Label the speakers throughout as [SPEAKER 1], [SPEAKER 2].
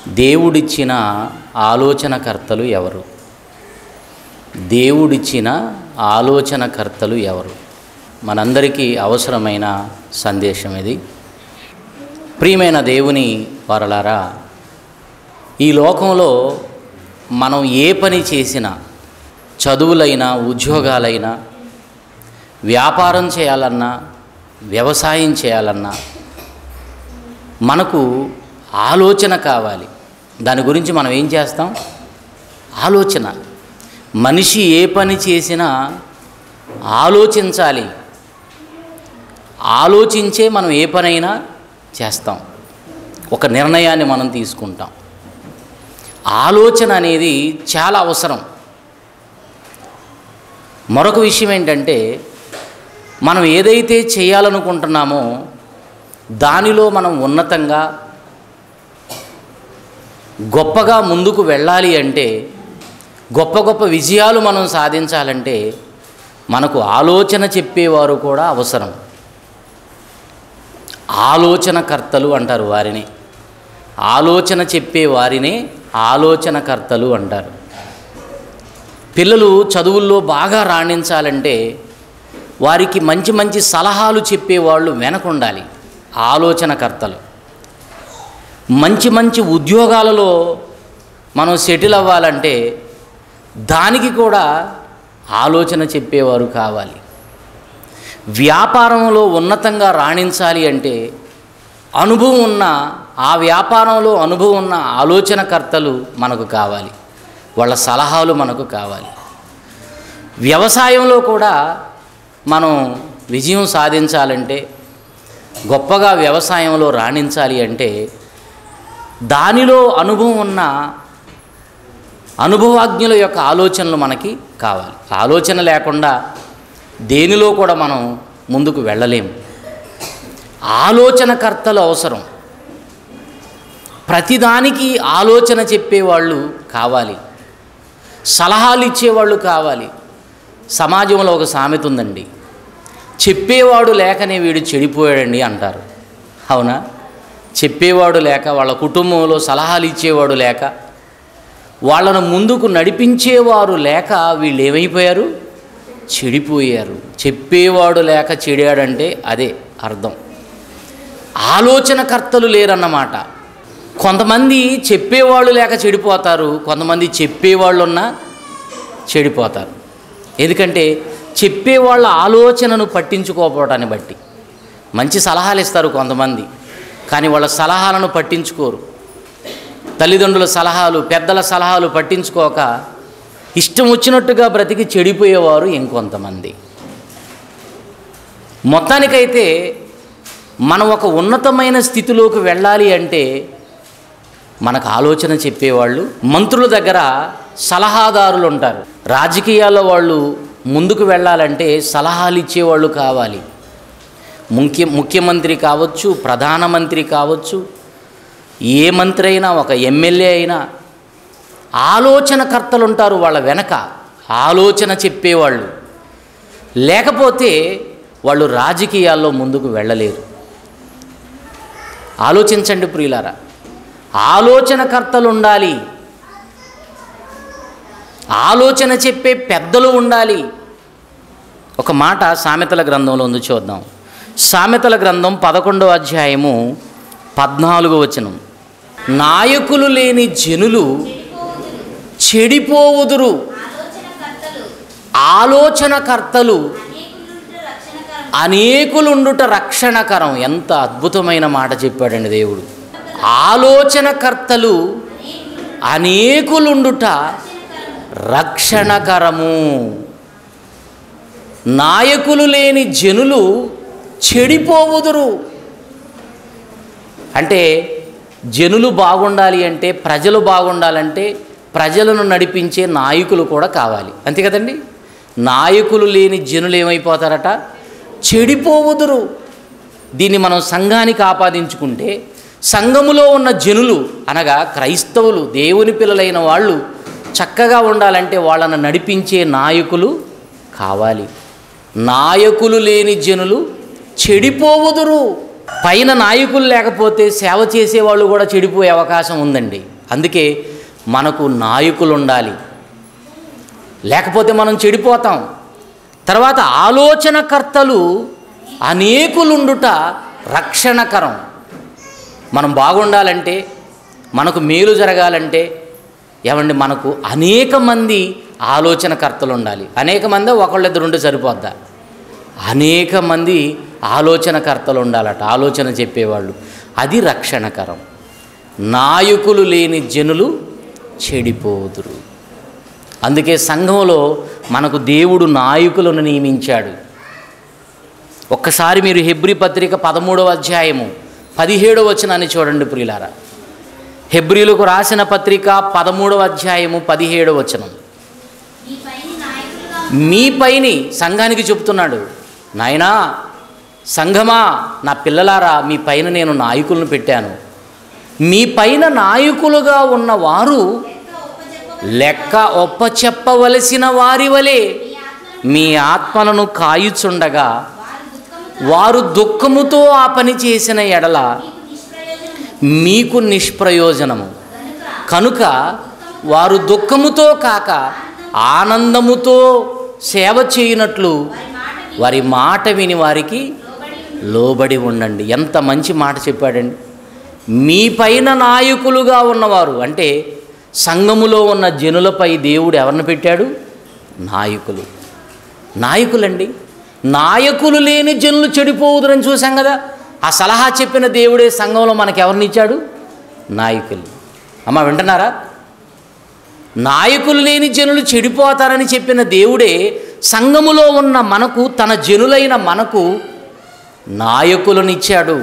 [SPEAKER 1] దేవుడిచ్చిన ఆలోచనకర్తలు ఎవరు దేవుడిచ్చిన ఆలోచనకర్తలు ఎవరు మనందరికీ అవసరమైన సందేశం ఇది ప్రియమైన దేవుని వారలారా ఈ లోకంలో మనం ఏ పని చేసినా చదువులైనా ఉద్యోగాలైనా వ్యాపారం చేయాలన్నా వ్యవసాయం చేయాలన్నా మనకు ఆలోచన కావాలి దాని గురించి మనం ఏం చేస్తాం ఆలోచన మనిషి ఏ పని చేసినా ఆలోచించాలి ఆలోచించే మనం ఏ పనైనా చేస్తాం ఒక నిర్ణయాన్ని మనం తీసుకుంటాం ఆలోచన అనేది చాలా అవసరం మరొక విషయం ఏంటంటే మనం ఏదైతే చేయాలనుకుంటున్నామో దానిలో మనం ఉన్నతంగా గొప్పగా ముందుకు వెళ్ళాలి అంటే గొప్ప గొప్ప విజయాలు మనం సాధించాలంటే మనకు ఆలోచన చెప్పేవారు కూడా అవసరం ఆలోచనకర్తలు అంటారు వారిని ఆలోచన చెప్పే వారినే ఆలోచనకర్తలు అంటారు పిల్లలు చదువుల్లో బాగా రాణించాలంటే వారికి మంచి మంచి సలహాలు చెప్పేవాళ్ళు వెనక ఉండాలి ఆలోచనకర్తలు మంచి మంచి ఉద్యోగాలలో మనం సెటిల్ అవ్వాలంటే దానికి కూడా ఆలోచన చెప్పేవారు కావాలి వ్యాపారంలో ఉన్నతంగా రాణించాలి అంటే అనుభవం ఉన్న ఆ వ్యాపారంలో అనుభవం ఉన్న ఆలోచనకర్తలు మనకు కావాలి వాళ్ళ సలహాలు మనకు కావాలి వ్యవసాయంలో కూడా మనం విజయం సాధించాలంటే గొప్పగా వ్యవసాయంలో రాణించాలి అంటే దానిలో అనుభవం ఉన్న అనుభవజ్ఞుల యొక్క ఆలోచనలు మనకి కావాలి ఆలోచన లేకుండా దేనిలో కూడా మనం ముందుకు వెళ్ళలేం ఆలోచనకర్తలు అవసరం ప్రతిదానికి ఆలోచన చెప్పేవాళ్ళు కావాలి సలహాలు ఇచ్చేవాళ్ళు కావాలి సమాజంలో ఒక సామెత ఉందండి చెప్పేవాడు లేకనే వీడు చెడిపోయాడండి అంటారు అవునా చెప్పేవాడు లేక వాళ్ళ కుటుంబంలో సలహాలు ఇచ్చేవాడు లేక వాళ్ళను ముందుకు నడిపించేవారు లేక వీళ్ళు ఏమైపోయారు చెడిపోయారు చెప్పేవాడు లేక చెడాడంటే అదే అర్థం ఆలోచనకర్తలు లేరన్నమాట కొంతమంది చెప్పేవాళ్ళు లేక చెడిపోతారు కొంతమంది చెప్పేవాళ్ళు ఉన్నా చెడిపోతారు ఎందుకంటే చెప్పేవాళ్ళ ఆలోచనను పట్టించుకోకపోవటాన్ని బట్టి మంచి సలహాలు ఇస్తారు కొంతమంది కానీ వాళ్ళ సలహాలను పట్టించుకోరు తల్లిదండ్రుల సలహాలు పెద్దల సలహాలు పట్టించుకోక ఇష్టం వచ్చినట్టుగా బ్రతికి చెడిపోయేవారు ఇంకొంతమంది మొత్తానికైతే మనం ఒక ఉన్నతమైన స్థితిలోకి వెళ్ళాలి అంటే మనకు ఆలోచన చెప్పేవాళ్ళు మంత్రుల దగ్గర సలహాదారులు ఉంటారు రాజకీయాల్లో వాళ్ళు ముందుకు వెళ్ళాలంటే సలహాలు ఇచ్చేవాళ్ళు కావాలి ముఖ్య ముఖ్యమంత్రి కావచ్చు ప్రధానమంత్రి కావచ్చు ఏ మంత్రి అయినా ఒక ఎమ్మెల్యే అయినా ఆలోచనకర్తలు ఉంటారు వాళ్ళ వెనక ఆలోచన చెప్పేవాళ్ళు లేకపోతే వాళ్ళు రాజకీయాల్లో ముందుకు వెళ్ళలేరు ఆలోచించండి ప్రియులారా ఆలోచనకర్తలు ఉండాలి ఆలోచన చెప్పే పెద్దలు ఉండాలి ఒక మాట సామెతల గ్రంథంలో ఉంది చూద్దాం సామెతల గ్రంథం పదకొండవ అధ్యాయము పద్నాలుగో వచనం నాయకులు లేని జనులు చెడిపోవుదురు ఆలోచనకర్తలు అనేకులుండుట రక్షణకరం ఎంత అద్భుతమైన మాట చెప్పాడండి దేవుడు ఆలోచనకర్తలు అనేకులుండుట రక్షణకరము నాయకులు లేని జనులు చెడిపోవుదురు అంటే జనులు బాగుండాలి అంటే ప్రజలు బాగుండాలంటే ప్రజలను నడిపించే నాయకులు కూడా కావాలి అంతే కదండి నాయకులు లేని జనులు ఏమైపోతారట చెడిపోవుదురు దీన్ని మనం సంఘానికి ఆపాదించుకుంటే సంఘములో ఉన్న జనులు అనగా క్రైస్తవులు దేవుని పిల్లలైన వాళ్ళు చక్కగా ఉండాలంటే వాళ్ళను నడిపించే నాయకులు కావాలి నాయకులు లేని జనులు చెడిపోవుదురు పైన నాయకులు లేకపోతే సేవ చేసేవాళ్ళు కూడా చెడిపోయే అవకాశం ఉందండి అందుకే మనకు నాయకులు ఉండాలి లేకపోతే మనం చెడిపోతాం తర్వాత ఆలోచనకర్తలు అనేకులుండుట రక్షణకరం మనం బాగుండాలంటే మనకు మేలు జరగాలంటే ఏమండి మనకు అనేక మంది ఆలోచనకర్తలు ఉండాలి అనేక మంది ఒకళ్ళిద్దరు ఉంటే సరిపోద్దా అనేక మంది ఆలోచనకర్తలు ఉండాలట ఆలోచన చెప్పేవాళ్ళు అది రక్షణకరం నాయకులు లేని జనులు చెడిపోదురు అందుకే సంఘంలో మనకు దేవుడు నాయకులను నియమించాడు ఒక్కసారి మీరు హెబ్రి పత్రిక పదమూడవ అధ్యాయము పదిహేడవ వచనాన్ని చూడండి ప్రియులారా హెబ్రిలకు రాసిన పత్రిక పదమూడవ అధ్యాయము పదిహేడవ వచనం
[SPEAKER 2] ఈ పైన నాయకులుగా
[SPEAKER 1] మీ పైని సంఘానికి చెప్తున్నాడు నాయనా సంఘమా నా పిల్లలారా మీ పైన నేను నాయకులను పెట్టాను మీ పైన నాయకులుగా ఉన్న వారు
[SPEAKER 2] లెక్క
[SPEAKER 1] లెక్క
[SPEAKER 2] ఒప్పజెప్ప
[SPEAKER 1] ఒప్పచెప్పవలసిన వారి వలె
[SPEAKER 2] మీ ఆత్మను
[SPEAKER 1] మీ ఆత్మలను కాయుచుండగా
[SPEAKER 2] వారు
[SPEAKER 1] వారు
[SPEAKER 2] దుఃఖముతో
[SPEAKER 1] దుఃఖముతో ఆ పని చేసిన ఎడల
[SPEAKER 2] మీకు నిష్ప్రయోజనము
[SPEAKER 1] మీకు నిష్ప్రయోజనము
[SPEAKER 2] కనుక
[SPEAKER 1] కనుక వారు దుఃఖముతో కాక ఆనందముతో సేవ చేయనట్లు
[SPEAKER 2] వారి మాట
[SPEAKER 1] వారి మాట
[SPEAKER 2] విని
[SPEAKER 1] విని వారికి
[SPEAKER 2] లోబడి ఉండు.
[SPEAKER 1] లోబడి ఉండండి ఎంత మంచి మాట చెప్పాడండి మీ పైన నాయకులుగా ఉన్నవారు అంటే సంఘములో ఉన్న జనులపై దేవుడు ఎవరిని పెట్టాడు నాయకులు నాయకులండి నాయకులు లేని జనులు చెడిపోవుదురని చూసాం కదా ఆ సలహా చెప్పిన దేవుడే సంఘంలో మనకి ఎవరిని ఇచ్చాడు నాయకులు అమ్మ వింటున్నారా నాయకులు లేని జనులు చెడిపోతారని చెప్పిన దేవుడే సంఘములో ఉన్న మనకు తన జనులైన మనకు నాయకులనిచ్చాడు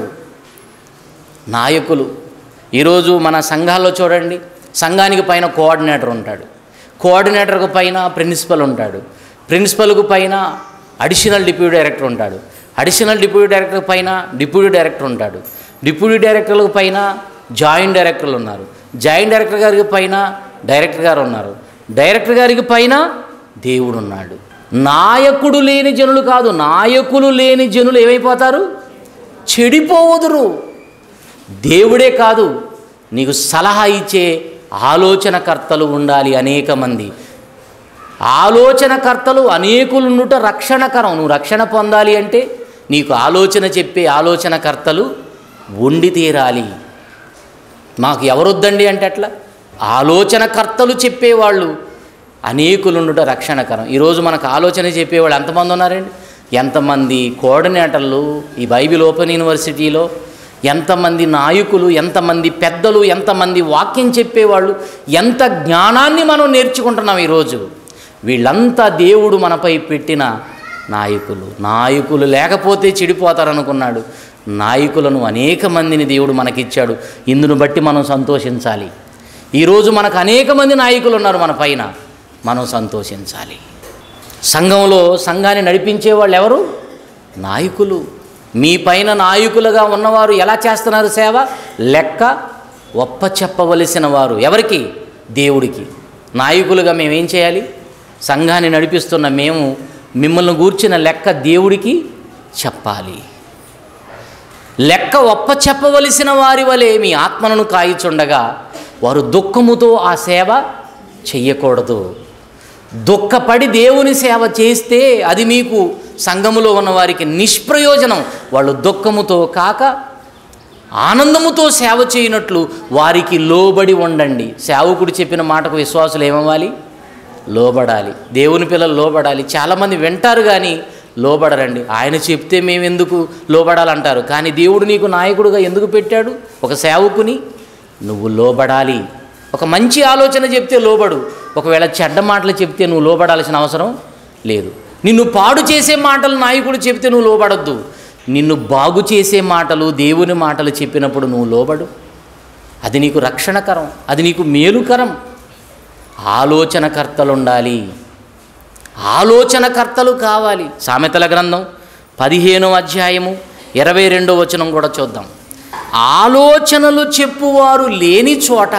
[SPEAKER 1] నాయకులు ఈరోజు మన సంఘాల్లో చూడండి సంఘానికి పైన కోఆర్డినేటర్ ఉంటాడు కోఆర్డినేటర్కు పైన ప్రిన్సిపల్ ఉంటాడు ప్రిన్సిపల్కు పైన అడిషనల్ డిప్యూటీ డైరెక్టర్ ఉంటాడు అడిషనల్ డిప్యూటీ డైరెక్టర్ పైన డిప్యూటీ డైరెక్టర్ ఉంటాడు డిప్యూటీ డైరెక్టర్లకు పైన జాయింట్ డైరెక్టర్లు ఉన్నారు జాయింట్ డైరెక్టర్ గారికి పైన డైరెక్టర్ గారు ఉన్నారు డైరెక్టర్ గారికి పైన దేవుడు ఉన్నాడు నాయకుడు లేని జనులు కాదు నాయకులు లేని జనులు ఏమైపోతారు చెడిపోవదురు దేవుడే కాదు నీకు సలహా ఇచ్చే ఆలోచనకర్తలు ఉండాలి అనేక మంది ఆలోచనకర్తలు అనేకులుండుట రక్షణకరం నువ్వు రక్షణ పొందాలి అంటే నీకు ఆలోచన చెప్పే ఆలోచనకర్తలు ఉండి తీరాలి మాకు ఎవరొద్దండి అంటే అట్లా ఆలోచనకర్తలు చెప్పేవాళ్ళు అనేకులుండుట రక్షణకరం ఈరోజు మనకు ఆలోచన చెప్పేవాళ్ళు ఎంతమంది ఉన్నారండి ఎంతమంది కోఆర్డినేటర్లు ఈ బైబిల్ ఓపెన్ యూనివర్సిటీలో ఎంతమంది నాయకులు ఎంతమంది పెద్దలు ఎంతమంది వాక్యం చెప్పేవాళ్ళు ఎంత జ్ఞానాన్ని మనం నేర్చుకుంటున్నాం ఈరోజు వీళ్ళంతా దేవుడు మనపై పెట్టిన నాయకులు నాయకులు లేకపోతే చెడిపోతారనుకున్నాడు నాయకులను అనేక మందిని దేవుడు మనకిచ్చాడు ఇందును బట్టి మనం సంతోషించాలి ఈరోజు మనకు అనేక మంది నాయకులు ఉన్నారు మన పైన మనం సంతోషించాలి సంఘంలో సంఘాన్ని నడిపించే వాళ్ళు ఎవరు నాయకులు మీ పైన నాయకులుగా ఉన్నవారు ఎలా చేస్తున్నారు సేవ లెక్క ఒప్ప చెప్పవలసిన వారు ఎవరికి దేవుడికి నాయకులుగా మేమేం చేయాలి సంఘాన్ని నడిపిస్తున్న మేము మిమ్మల్ని గూర్చిన లెక్క దేవుడికి చెప్పాలి లెక్క ఒప్ప చెప్పవలసిన వారి వలె మీ ఆత్మలను కాయిచుండగా వారు దుఃఖముతో ఆ సేవ చెయ్యకూడదు దుఃఖపడి దేవుని సేవ చేస్తే అది మీకు సంఘములో ఉన్న వారికి నిష్ప్రయోజనం వాళ్ళు దుఃఖముతో కాక ఆనందముతో సేవ చేయనట్లు వారికి లోబడి ఉండండి సేవకుడు చెప్పిన మాటకు విశ్వాసులు ఏమవ్వాలి లోబడాలి దేవుని పిల్లలు లోబడాలి చాలామంది వింటారు కానీ లోబడరండి ఆయన చెప్తే మేము ఎందుకు లోబడాలంటారు కానీ దేవుడు నీకు నాయకుడుగా ఎందుకు పెట్టాడు ఒక సేవకుని నువ్వు లోబడాలి ఒక మంచి ఆలోచన చెప్తే లోబడు ఒకవేళ చెడ్డ మాటలు చెప్తే నువ్వు లోబడాల్సిన అవసరం లేదు నిన్ను పాడు చేసే మాటలు నాయకుడు చెప్తే నువ్వు లోబడొద్దు నిన్ను బాగు చేసే మాటలు దేవుని మాటలు చెప్పినప్పుడు నువ్వు లోబడు అది నీకు రక్షణకరం అది నీకు మేలుకరం ఆలోచనకర్తలు ఉండాలి ఆలోచనకర్తలు కావాలి సామెతల గ్రంథం పదిహేనో అధ్యాయము ఇరవై రెండో వచనం కూడా చూద్దాం ఆలోచనలు చెప్పువారు లేని చోట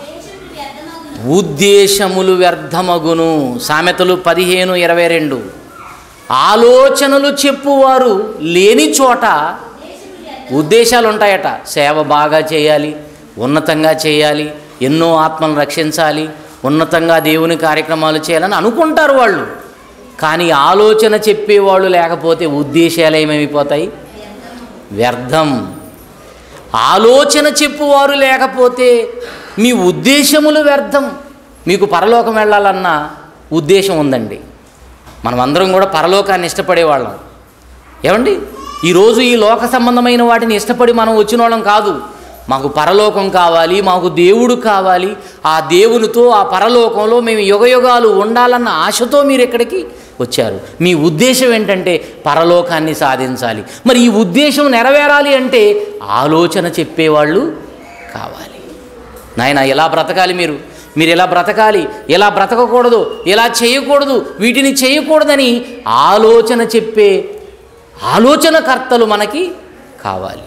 [SPEAKER 1] ఉద్దేశములు వ్యర్థమగును సామెతలు పదిహేను ఇరవై రెండు ఆలోచనలు చెప్పువారు లేని చోట ఉద్దేశాలు ఉంటాయట సేవ బాగా చేయాలి ఉన్నతంగా చేయాలి ఎన్నో ఆత్మలను రక్షించాలి ఉన్నతంగా దేవుని కార్యక్రమాలు చేయాలని అనుకుంటారు వాళ్ళు కానీ ఆలోచన చెప్పేవాళ్ళు లేకపోతే ఉద్దేశాలు ఏమైపోతాయి వ్యర్థం ఆలోచన చెప్పువారు లేకపోతే మీ ఉద్దేశములు వ్యర్థం మీకు పరలోకం వెళ్ళాలన్న ఉద్దేశం ఉందండి మనం అందరం కూడా పరలోకాన్ని ఇష్టపడేవాళ్ళం ఏమండి ఈరోజు ఈ లోక సంబంధమైన వాటిని ఇష్టపడి మనం వచ్చిన వాళ్ళం కాదు మాకు పరలోకం కావాలి మాకు దేవుడు కావాలి ఆ దేవునితో ఆ పరలోకంలో మేము యుగయుగాలు ఉండాలన్న ఆశతో మీరు ఎక్కడికి వచ్చారు మీ ఉద్దేశం ఏంటంటే పరలోకాన్ని సాధించాలి మరి ఈ ఉద్దేశం నెరవేరాలి అంటే ఆలోచన చెప్పేవాళ్ళు కావాలి నాయన ఎలా బ్రతకాలి మీరు మీరు ఎలా బ్రతకాలి ఎలా బ్రతకకూడదు ఎలా చేయకూడదు వీటిని చేయకూడదని ఆలోచన చెప్పే ఆలోచనకర్తలు మనకి కావాలి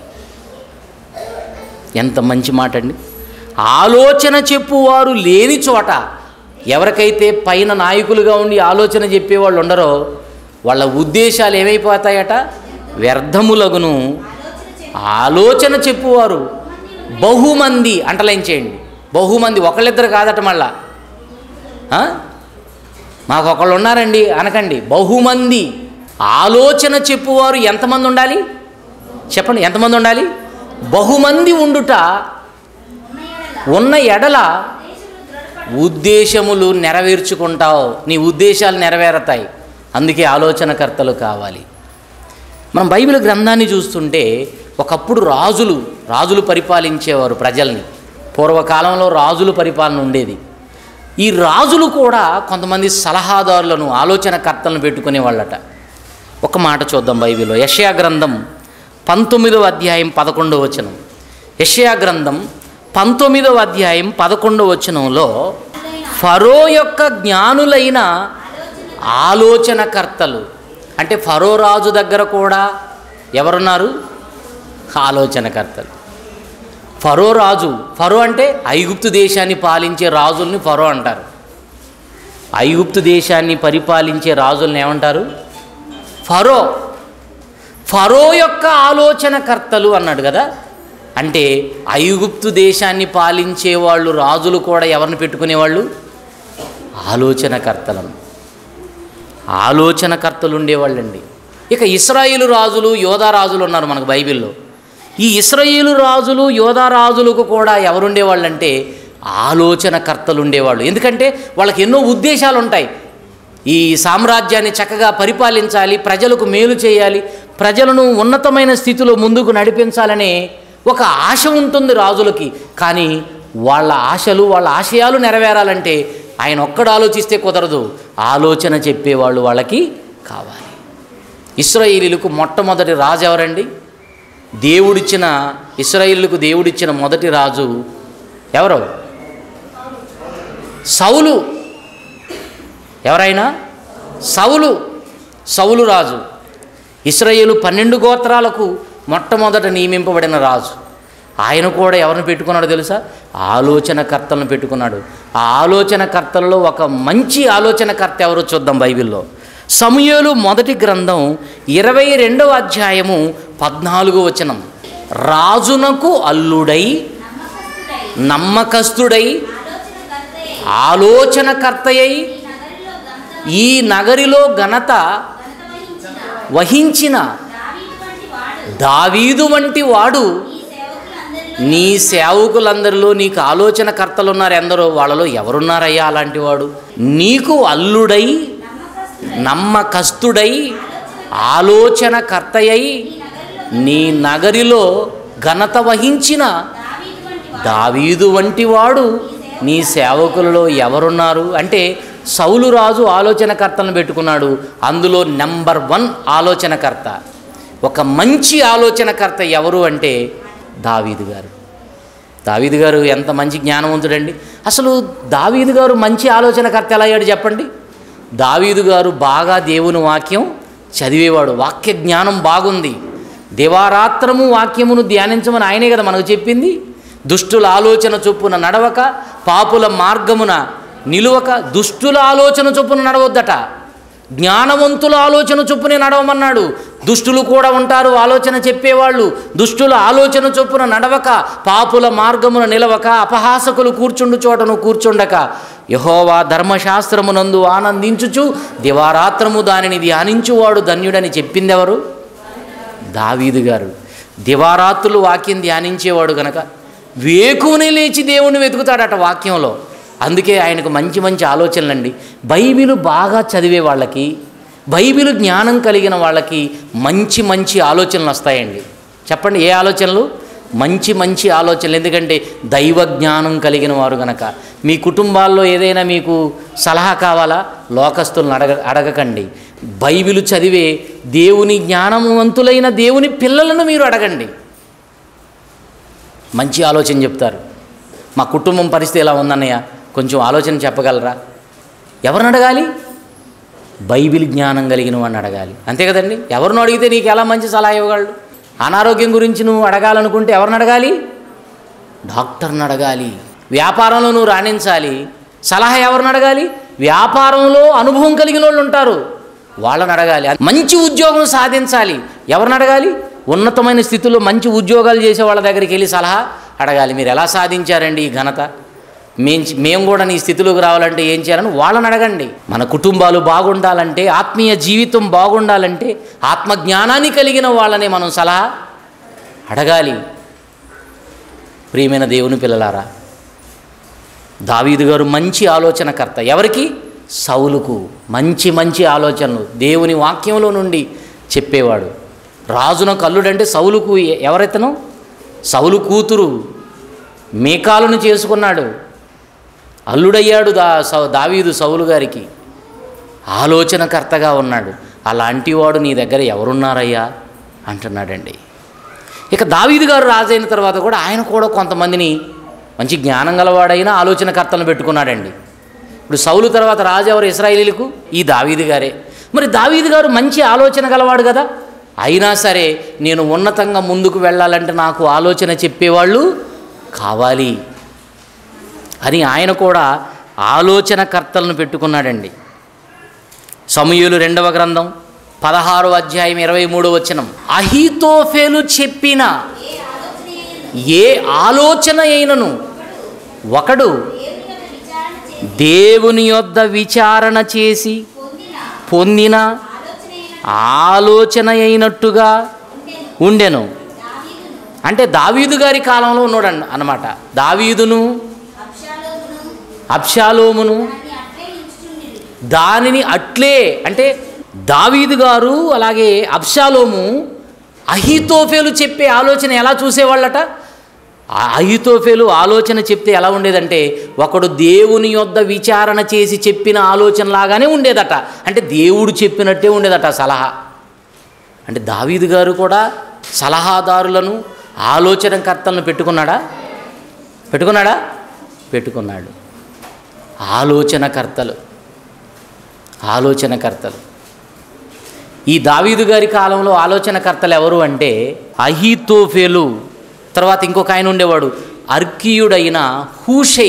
[SPEAKER 1] ఎంత మంచి మాట అండి ఆలోచన చెప్పువారు లేని చోట ఎవరికైతే పైన నాయకులుగా ఉండి ఆలోచన చెప్పేవాళ్ళు ఉండరో వాళ్ళ ఉద్దేశాలు ఏమైపోతాయట వ్యర్థములగును ఆలోచన చెప్పువారు బహుమంది అంటలైన్ చేయండి బహుమంది ఒకళ్ళిద్దరు కాదట మళ్ళా ఆ? మాకు ఒకళ్ళు ఉన్నారండి అనకండి బహుమంది ఆలోచన చెప్పువారు ఎంతమంది ఉండాలి చెప్పండి ఎంతమంది ఉండాలి బహుమంది ఉండుట ఉన్న ఎడల ఉద్దేశములు నెరవేర్చుకుంటావు నీ ఉద్దేశాలు నెరవేరతాయి అందుకే ఆలోచనకర్తలు కావాలి మనం బైబిల్ గ్రంథాన్ని చూస్తుంటే ఒకప్పుడు రాజులు రాజులు పరిపాలించేవారు ప్రజల్ని పూర్వకాలంలో రాజులు పరిపాలన ఉండేది ఈ రాజులు కూడా కొంతమంది సలహాదారులను ఆలోచనకర్తలను పెట్టుకునేవాళ్ళట ఒక మాట చూద్దాం బైబిల్లో యషయా గ్రంథం పంతొమ్మిదవ అధ్యాయం పదకొండవ వచనం యషయా గ్రంథం పంతొమ్మిదవ అధ్యాయం పదకొండవ వచనంలో ఫరో యొక్క జ్ఞానులైన ఆలోచనకర్తలు అంటే ఫరో రాజు దగ్గర కూడా ఎవరున్నారు ఆలోచనకర్తలు ఫరో రాజు ఫరో అంటే ఐగుప్తు దేశాన్ని పాలించే రాజుల్ని ఫరో అంటారు ఐగుప్తు దేశాన్ని పరిపాలించే రాజుల్ని ఏమంటారు ఫరో ఫరో యొక్క ఆలోచనకర్తలు అన్నాడు కదా అంటే ఐగుప్తు దేశాన్ని పాలించే వాళ్ళు రాజులు కూడా ఎవరిని పెట్టుకునేవాళ్ళు ఆలోచనకర్తలను ఆలోచనకర్తలు ఉండేవాళ్ళండి ఇక ఇస్రాయేలు రాజులు యోధా రాజులు ఉన్నారు మనకు బైబిల్లో ఈ ఇస్రాయేలు రాజులు యోధా రాజులకు కూడా ఎవరుండేవాళ్ళంటే ఆలోచనకర్తలు ఉండేవాళ్ళు ఎందుకంటే వాళ్ళకి ఎన్నో ఉద్దేశాలు ఉంటాయి ఈ సామ్రాజ్యాన్ని చక్కగా పరిపాలించాలి ప్రజలకు మేలు చేయాలి ప్రజలను ఉన్నతమైన స్థితిలో ముందుకు నడిపించాలనే ఒక ఆశ ఉంటుంది రాజులకి కానీ వాళ్ళ ఆశలు వాళ్ళ ఆశయాలు నెరవేరాలంటే ఆయన ఒక్కడు ఆలోచిస్తే కుదరదు ఆలోచన చెప్పేవాళ్ళు వాళ్ళకి కావాలి ఇస్రాయేలీలకు మొట్టమొదటి రాజు ఎవరండి దేవుడిచ్చిన ఇస్రాయేలుకు దేవుడిచ్చిన మొదటి రాజు ఎవరు సౌలు ఎవరైనా సౌలు సౌలు రాజు ఇస్రాయేలు పన్నెండు గోత్రాలకు మొట్టమొదట నియమింపబడిన రాజు ఆయన కూడా ఎవరిని పెట్టుకున్నాడో తెలుసా ఆలోచనకర్తలను పెట్టుకున్నాడు ఆ ఆలోచనకర్తలలో ఒక మంచి ఆలోచనకర్త ఎవరో చూద్దాం బైబిల్లో సమూయేలు మొదటి గ్రంథం ఇరవై రెండవ అధ్యాయము పద్నాలుగు వచనం రాజునకు అల్లుడై నమ్మకస్తుడై ఆలోచనకర్తయై ఈ నగరిలో ఘనత వహించిన దావీదు వంటి వాడు నీ సేవకులందరిలో నీకు ఆలోచనకర్తలు ఉన్నారు ఎందరో వాళ్ళలో ఎవరున్నారయ్యా అలాంటి వాడు నీకు అల్లుడై నమ్మకస్తుడై ఆలోచనకర్తయై నీ నగరిలో ఘనత వహించిన దావీదు వంటి వాడు నీ సేవకులలో ఎవరున్నారు అంటే సౌలు రాజు ఆలోచనకర్తలను పెట్టుకున్నాడు అందులో నెంబర్ వన్ ఆలోచనకర్త ఒక మంచి ఆలోచనకర్త ఎవరు అంటే దావీదు గారు దావీదు గారు ఎంత మంచి జ్ఞానవంతుడండి అసలు దావీదు గారు మంచి ఆలోచనకర్త ఎలా అయ్యాడు చెప్పండి దావీదు గారు బాగా దేవుని వాక్యం చదివేవాడు వాక్య జ్ఞానం బాగుంది దివారాత్రము వాక్యమును ధ్యానించమని ఆయనే కదా మనకు చెప్పింది దుష్టుల ఆలోచన చొప్పున నడవక పాపుల మార్గమున నిలువక దుష్టుల ఆలోచన చొప్పున నడవద్దట జ్ఞానవంతుల ఆలోచన చొప్పునే నడవమన్నాడు దుష్టులు కూడా ఉంటారు ఆలోచన చెప్పేవాళ్ళు దుష్టుల ఆలోచన చొప్పున నడవక పాపుల మార్గమున నిలవక అపహాసకులు కూర్చుండు చోటను కూర్చుండక యహోవా ధర్మశాస్త్రమునందు ఆనందించుచు దివారాత్రము దానిని ధ్యానించువాడు ధన్యుడని చెప్పిందెవరు దావీదు గారు దివారాత్రులు వాక్యం ధ్యానించేవాడు గనక వేకునే లేచి దేవుణ్ణి వెతుకుతాడట వాక్యంలో అందుకే ఆయనకు మంచి మంచి ఆలోచనలండి బైబిల్ బాగా చదివే వాళ్ళకి బైబిల్ జ్ఞానం కలిగిన వాళ్ళకి మంచి మంచి ఆలోచనలు వస్తాయండి చెప్పండి ఏ ఆలోచనలు మంచి మంచి ఆలోచనలు ఎందుకంటే దైవ జ్ఞానం కలిగిన వారు గనక మీ కుటుంబాల్లో ఏదైనా మీకు సలహా కావాలా లోకస్తులను అడగ అడగకండి బైబిల్ చదివే దేవుని జ్ఞానవంతులైన దేవుని పిల్లలను మీరు అడగండి మంచి ఆలోచన చెప్తారు మా కుటుంబం పరిస్థితి ఎలా ఉందన్నయ్య కొంచెం ఆలోచన చెప్పగలరా ఎవరిని అడగాలి బైబిల్ జ్ఞానం కలిగిన వాడిని అడగాలి అంతే కదండి ఎవరిని అడిగితే నీకు ఎలా మంచి సలహా ఇవ్వగలడు అనారోగ్యం గురించి నువ్వు అడగాలనుకుంటే ఎవరిని అడగాలి డాక్టర్ని అడగాలి వ్యాపారంలో నువ్వు రాణించాలి సలహా ఎవరిని అడగాలి వ్యాపారంలో అనుభవం కలిగిన వాళ్ళు ఉంటారు వాళ్ళని అడగాలి మంచి ఉద్యోగం సాధించాలి ఎవరిని అడగాలి ఉన్నతమైన స్థితిలో మంచి ఉద్యోగాలు చేసే వాళ్ళ దగ్గరికి వెళ్ళి సలహా అడగాలి మీరు ఎలా సాధించారండి ఈ ఘనత మేం మేము కూడా నీ స్థితిలోకి రావాలంటే ఏం చేయాలని వాళ్ళని అడగండి మన కుటుంబాలు బాగుండాలంటే ఆత్మీయ జీవితం బాగుండాలంటే ఆత్మ జ్ఞానాన్ని కలిగిన వాళ్ళని మనం సలహా అడగాలి ప్రియమైన దేవుని పిల్లలారా దావీదు గారు మంచి ఆలోచనకర్త ఎవరికి సౌలుకు మంచి మంచి ఆలోచనలు దేవుని వాక్యంలో నుండి చెప్పేవాడు రాజున కల్లుడంటే సౌలుకు ఎ- ఎవరెతను సౌలు కూతురు మేకాలను చేసుకున్నాడు అల్లుడయ్యాడు దా సౌ- దావీదు సౌలు గారికి ఆలోచనకర్తగా ఉన్నాడు అలాంటి వాడు నీ దగ్గర ఎవరున్నారయ్యా అంటున్నాడండి ఇక దావీదు గారు రాజైన తర్వాత కూడా ఆయన కూడా కొంతమందిని మంచి జ్ఞానం గలవాడైన ఆలోచనకర్తలను పెట్టుకున్నాడండి ఇప్పుడు సౌలు తర్వాత రాజు ఎవరు ఇస్రాయేలీలకు ఈ దావీదు గారే మరి దావీదు గారు మంచి ఆలోచన గలవాడు కదా అయినా సరే నేను ఉన్నతంగా ముందుకు వెళ్ళాలంటే నాకు ఆలోచన చెప్పేవాళ్ళు కావాలి అని ఆయన కూడా ఆలోచనకర్తలను పెట్టుకున్నాడండి సమూహులు రెండవ గ్రంథం పదహారో అధ్యాయం ఇరవై మూడో వచనం అహితోఫేలు చెప్పిన ఏ ఆలోచన అయినను ఒకడు దేవుని యొద్ద విచారణ చేసి పొందిన ఆలోచన అయినట్టుగా ఉండెను అంటే దావీదు గారి కాలంలో ఉన్నాడు అన్న- అన్నమాట దావీదును అబ్షాలోమును దానిని అట్లే అంటే దావీదు గారు అలాగే అబ్షాలోము అహితోఫేలు చెప్పే ఆలోచన ఎలా చూసేవాళ్ళట ఆ అహితోఫేలు ఆలోచన చెప్తే ఎలా ఉండేదంటే ఒకడు దేవుని యొద్ద విచారణ చేసి చెప్పిన ఆలోచన లాగానే ఉండేదట అంటే దేవుడు చెప్పినట్టే ఉండేదట ఆ సలహా అంటే దావీదు గారు కూడా సలహాదారులను ఆలోచనకర్తలను పెట్టుకున్నాడా పెట్టుకున్నాడా పెట్టుకున్నాడు ఆలోచనకర్తలు ఆలోచనకర్తలు ఈ దావీదు గారి కాలంలో ఆలోచనకర్తలు ఎవరు అంటే అహీతోఫేలు తర్వాత ఇంకొక ఆయన ఉండేవాడు అర్కీయుడైన హూషై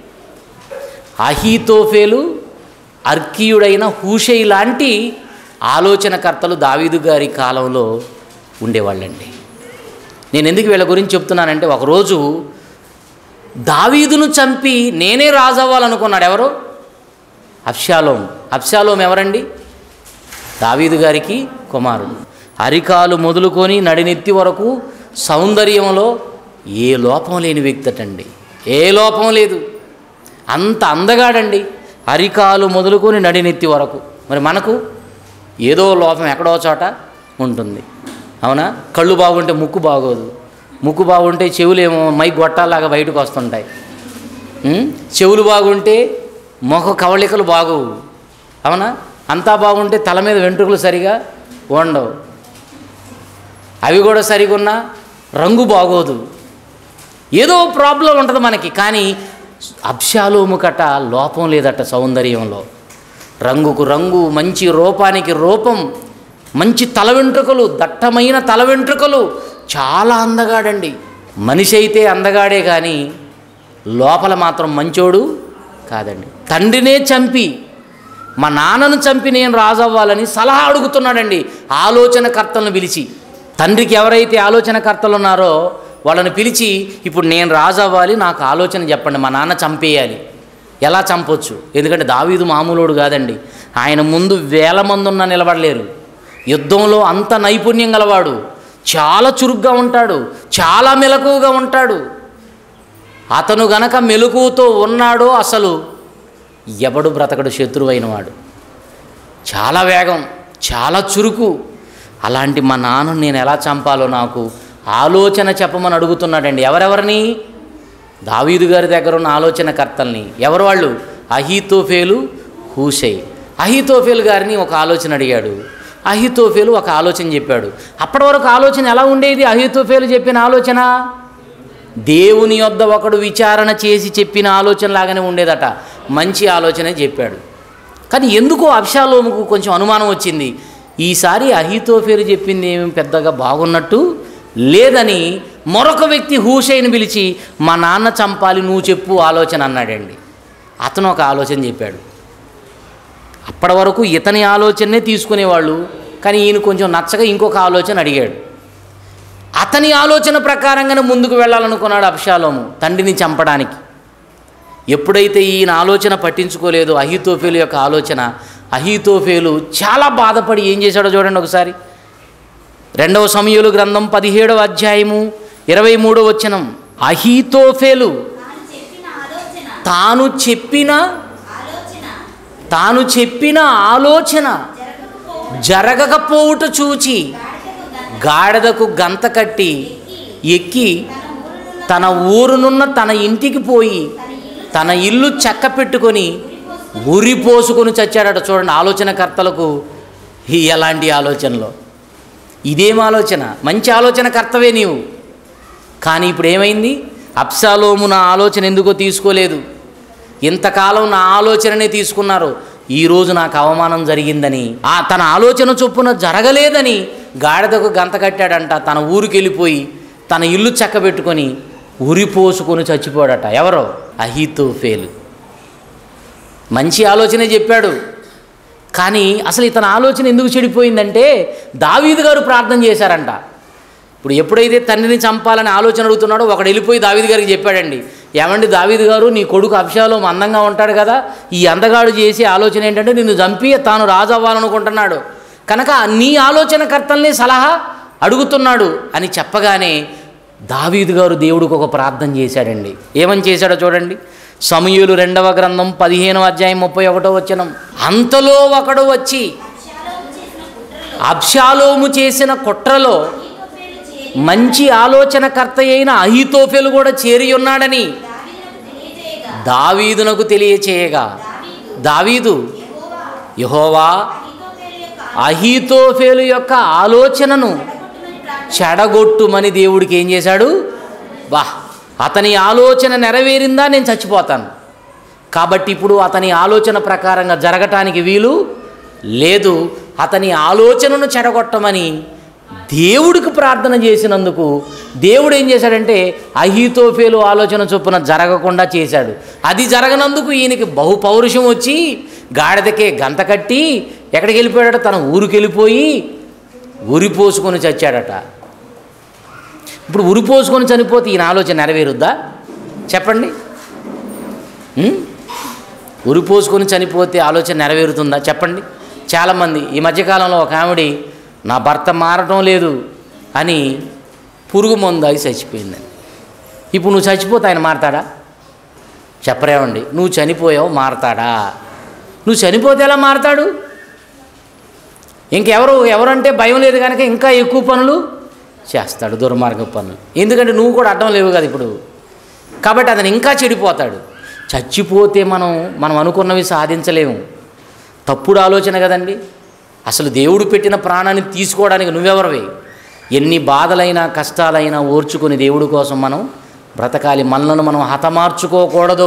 [SPEAKER 1] అహీతోఫేలు అర్కీయుడైన హూషై లాంటి ఆలోచనకర్తలు దావీదు గారి కాలంలో ఉండేవాళ్ళండి నేను ఎందుకు వీళ్ళ గురించి చెప్తున్నానంటే ఒకరోజు దావీదును చంపి నేనే రాజు అవ్వాలనుకున్నాడు ఎవరు అబ్షాలోం అబ్షాలోం ఎవరండి దావీదు గారికి కుమారుడు అరికాలు మొదలుకొని నడినెత్తి వరకు సౌందర్యంలో ఏ లోపం లేని వ్యక్తి అటండి ఏ లోపం లేదు అంత అందగాడండి అరికాలు మొదలుకొని నడినెత్తి వరకు మరి మనకు ఏదో లోపం ఎక్కడో చోట ఉంటుంది అవునా కళ్ళు బాగుంటే ముక్కు బాగోదు ముక్కు బాగుంటే చెవులేమో మై గొట్టాలాగా బయటకు వస్తుంటాయి ఉం? చెవులు బాగుంటే మొహ కవళికలు బాగోవు అవునా అంతా బాగుంటే తల మీద వెంట్రుకలు సరిగా ఉండవు అవి కూడా సరిగా ఉన్నా రంగు బాగోదు ఏదో ప్రాబ్లం ఉంటుంది మనకి కానీ అబ్షాలోము కట లోపం లేదట సౌందర్యంలో రంగుకు రంగు మంచి రూపానికి రూపం మంచి తల వెంట్రుకలు దట్టమైన తల వెంట్రుకలు చాలా అందగాడండి మనిషి అయితే అందగాడే కానీ లోపల మాత్రం మంచోడు కాదండి తండ్రినే చంపి మా నాన్నను చంపి నేను రాజు అవ్వాలని సలహా అడుగుతున్నాడండి ఆలోచనకర్తలను పిలిచి తండ్రికి ఎవరైతే ఆలోచనకర్తలు ఉన్నారో వాళ్ళని పిలిచి ఇప్పుడు నేను రాజు అవ్వాలి నాకు ఆలోచన చెప్పండి మా నాన్న చంపేయాలి ఎలా చంపొచ్చు ఎందుకంటే దావీదు మామూలుడు కాదండి ఆయన ముందు వేల మంది ఉన్నా నిలబడలేరు యుద్ధంలో అంత నైపుణ్యం గలవాడు చాలా చురుగ్గా ఉంటాడు చాలా మెలకువగా ఉంటాడు అతను గనక మెలకువతో ఉన్నాడో అసలు ఎవడు బ్రతకడు శత్రువైన వాడు చాలా వేగం చాలా చురుకు అలాంటి మా నాన్నను నేను ఎలా చంపాలో నాకు ఆలోచన చెప్పమని అడుగుతున్నాడండి ఎవరెవరిని దావీదు గారి దగ్గర ఉన్న ఆలోచనకర్తల్ని ఎవరు వాళ్ళు అహీతోఫేలు హూషై అహీతోఫేలు గారిని ఒక ఆలోచన అడిగాడు అహీతోఫేలు ఒక ఆలోచన చెప్పాడు అప్పటి వరకు ఆలోచన ఎలా ఉండేది అహీతోఫేలు చెప్పిన ఆలోచన దేవుని యొద్ద ఒకడు విచారణ చేసి చెప్పిన ఆలోచన లాగానే ఉండేదట మంచి ఆలోచనే చెప్పాడు కానీ ఎందుకో అబ్షాలోముకు కొంచెం అనుమానం వచ్చింది ఈసారి అహీతోఫేలు చెప్పింది ఏమి పెద్దగా బాగున్నట్టు లేదని మరొక వ్యక్తి హూషైని పిలిచి మా నాన్న చంపాలి నువ్వు చెప్పు ఆలోచన అన్నాడండి అతను ఒక ఆలోచన చెప్పాడు అప్పటి వరకు ఇతని ఆలోచననే తీసుకునేవాళ్ళు కానీ ఈయన కొంచెం నచ్చగా ఇంకొక ఆలోచన అడిగాడు అతని ఆలోచన ప్రకారంగానే ముందుకు వెళ్ళాలనుకున్నాడు అబ్షాలోము తండ్రిని చంపడానికి ఎప్పుడైతే ఈయన ఆలోచన పట్టించుకోలేదో అహీతోఫేలు యొక్క ఆలోచన అహీతోఫేలు చాలా బాధపడి ఏం చేశాడో చూడండి ఒకసారి రెండవ సమయులు గ్రంథం పదిహేడవ అధ్యాయము ఇరవై మూడో వచనం అహీతోఫేలు
[SPEAKER 2] తాను చెప్పిన
[SPEAKER 1] తాను చెప్పిన
[SPEAKER 2] ఆలోచన
[SPEAKER 1] తాను చెప్పిన ఆలోచన
[SPEAKER 2] జరగకపో
[SPEAKER 1] జరగకపోవుట చూచి
[SPEAKER 2] గాడిదకు
[SPEAKER 1] గాడిదకు
[SPEAKER 2] గంత
[SPEAKER 1] గంత కట్టి ఎక్కి
[SPEAKER 2] తన
[SPEAKER 1] తన
[SPEAKER 2] ఊరునున్న
[SPEAKER 1] ఊరునున్న తన ఇంటికి పోయి
[SPEAKER 2] తన
[SPEAKER 1] తన
[SPEAKER 2] ఇల్లు
[SPEAKER 1] ఇల్లు చెక్క పెట్టుకొని ఉరి పోసుకొని చచ్చాడట చూడండి ఆలోచనకర్తలకు ఈ ఎలాంటి ఆలోచనలో ఇదేం ఆలోచన మంచి ఆలోచన కర్తవే నీవు కానీ ఇప్పుడు ఏమైంది అప్సాలోము నా ఆలోచన ఎందుకో తీసుకోలేదు ఇంతకాలం నా ఆలోచననే తీసుకున్నారు ఈరోజు నాకు అవమానం జరిగిందని ఆ తన ఆలోచన చొప్పున జరగలేదని గాడిదకు గంత కట్టాడంట తన ఊరికి వెళ్ళిపోయి తన ఇల్లు చక్కబెట్టుకొని ఉరి పోసుకొని చచ్చిపోయాడట ఎవరో అహీతోఫేలు మంచి ఆలోచనే చెప్పాడు కానీ అసలు ఇతని ఆలోచన ఎందుకు చెడిపోయిందంటే దావీదు గారు ప్రార్థన చేశారంట ఇప్పుడు ఎప్పుడైతే తండ్రిని చంపాలని ఆలోచన అడుగుతున్నాడో ఒకడు వెళ్ళిపోయి దావీదు గారికి చెప్పాడండి ఏమండి దావీదు గారు నీ కొడుకు అభిషాలో అందంగా ఉంటాడు కదా ఈ అందగాడు చేసే ఆలోచన ఏంటంటే నిన్ను చంపి తాను రాజు అవ్వాలనుకుంటున్నాడు కనుక నీ ఆలోచనకర్తల్ని సలహా అడుగుతున్నాడు అని చెప్పగానే దావీదు గారు దేవుడికి ఒక ప్రార్థన చేశాడండి ఏమని చేశాడో చూడండి సమయులు రెండవ గ్రంథం పదిహేనవ అధ్యాయం ముప్పై ఒకటో వచనం అంతలో ఒకడు వచ్చి
[SPEAKER 2] అబ్షాలోము చేసిన కుట్రలో
[SPEAKER 1] అబ్షాలోము చేసిన కుట్రలో
[SPEAKER 2] అహీతోఫేలు చేరి
[SPEAKER 1] మంచి ఆలోచనకర్త అయిన అహితోఫెలు కూడా చేరి ఉన్నాడని
[SPEAKER 2] దావీదునకు తెలియజేయగా
[SPEAKER 1] దావీదునకు తెలియచేయగా
[SPEAKER 2] దావీదు
[SPEAKER 1] దావీదు
[SPEAKER 2] యెహోవా
[SPEAKER 1] యహోవా
[SPEAKER 2] అహీతోఫేలు యొక్క
[SPEAKER 1] అహితోఫేలు యొక్క ఆలోచనను
[SPEAKER 2] చెడగొట్టుమని ప్రార్థన
[SPEAKER 1] చెడగొట్టుమని దేవుడికి ఏం చేశాడు వా అతని ఆలోచన నెరవేరిందా నేను చచ్చిపోతాను కాబట్టి ఇప్పుడు అతని ఆలోచన ప్రకారంగా జరగటానికి వీలు లేదు అతని ఆలోచనను చెడగొట్టమని దేవుడికి ప్రార్థన చేసినందుకు దేవుడు ఏం చేశాడంటే అహీతోఫేలు ఆలోచన చొప్పున జరగకుండా చేశాడు అది జరగనందుకు ఈయనకి బహు పౌరుషం వచ్చి గాడిదకే గంత కట్టి ఎక్కడికి వెళ్ళిపోయాడట తన ఊరికి వెళ్ళిపోయి ఉరి పోసుకొని చచ్చాడట ఇప్పుడు ఉరి పోసుకొని చనిపోతే ఈయన ఆలోచన నెరవేరుద్దా చెప్పండి ఉం? ఉరి పోసుకొని చనిపోతే ఆలోచన నెరవేరుతుందా చెప్పండి చాలామంది ఈ మధ్యకాలంలో ఒక ఆవిడ నా భర్త మారటం లేదు అని పురుగు మందు అయి చచ్చిపోయిందని ఇప్పుడు నువ్వు చచ్చిపోతే ఆయన మారతాడా చెప్పరేమండి నువ్వు చనిపోయావు మారతాడా నువ్వు చనిపోతే ఎలా మారతాడు ఇంకెవరు ఎవరంటే భయం లేదు కనుక ఇంకా ఎక్కువ పనులు చేస్తాడు దుర్మార్గ పనులు ఎందుకంటే నువ్వు కూడా అడ్డం లేవు కదా ఇప్పుడు కాబట్టి అతను ఇంకా చెడిపోతాడు చచ్చిపోతే మనం మనం అనుకున్నవి సాధించలేము తప్పుడు ఆలోచన కదండి అసలు దేవుడు పెట్టిన ప్రాణాన్ని తీసుకోవడానికి నువ్వెవరివి ఎన్ని బాధలైనా కష్టాలైనా ఓర్చుకుని దేవుడి కోసం మనం బ్రతకాలి మనలను మనం హతమార్చుకోకూడదు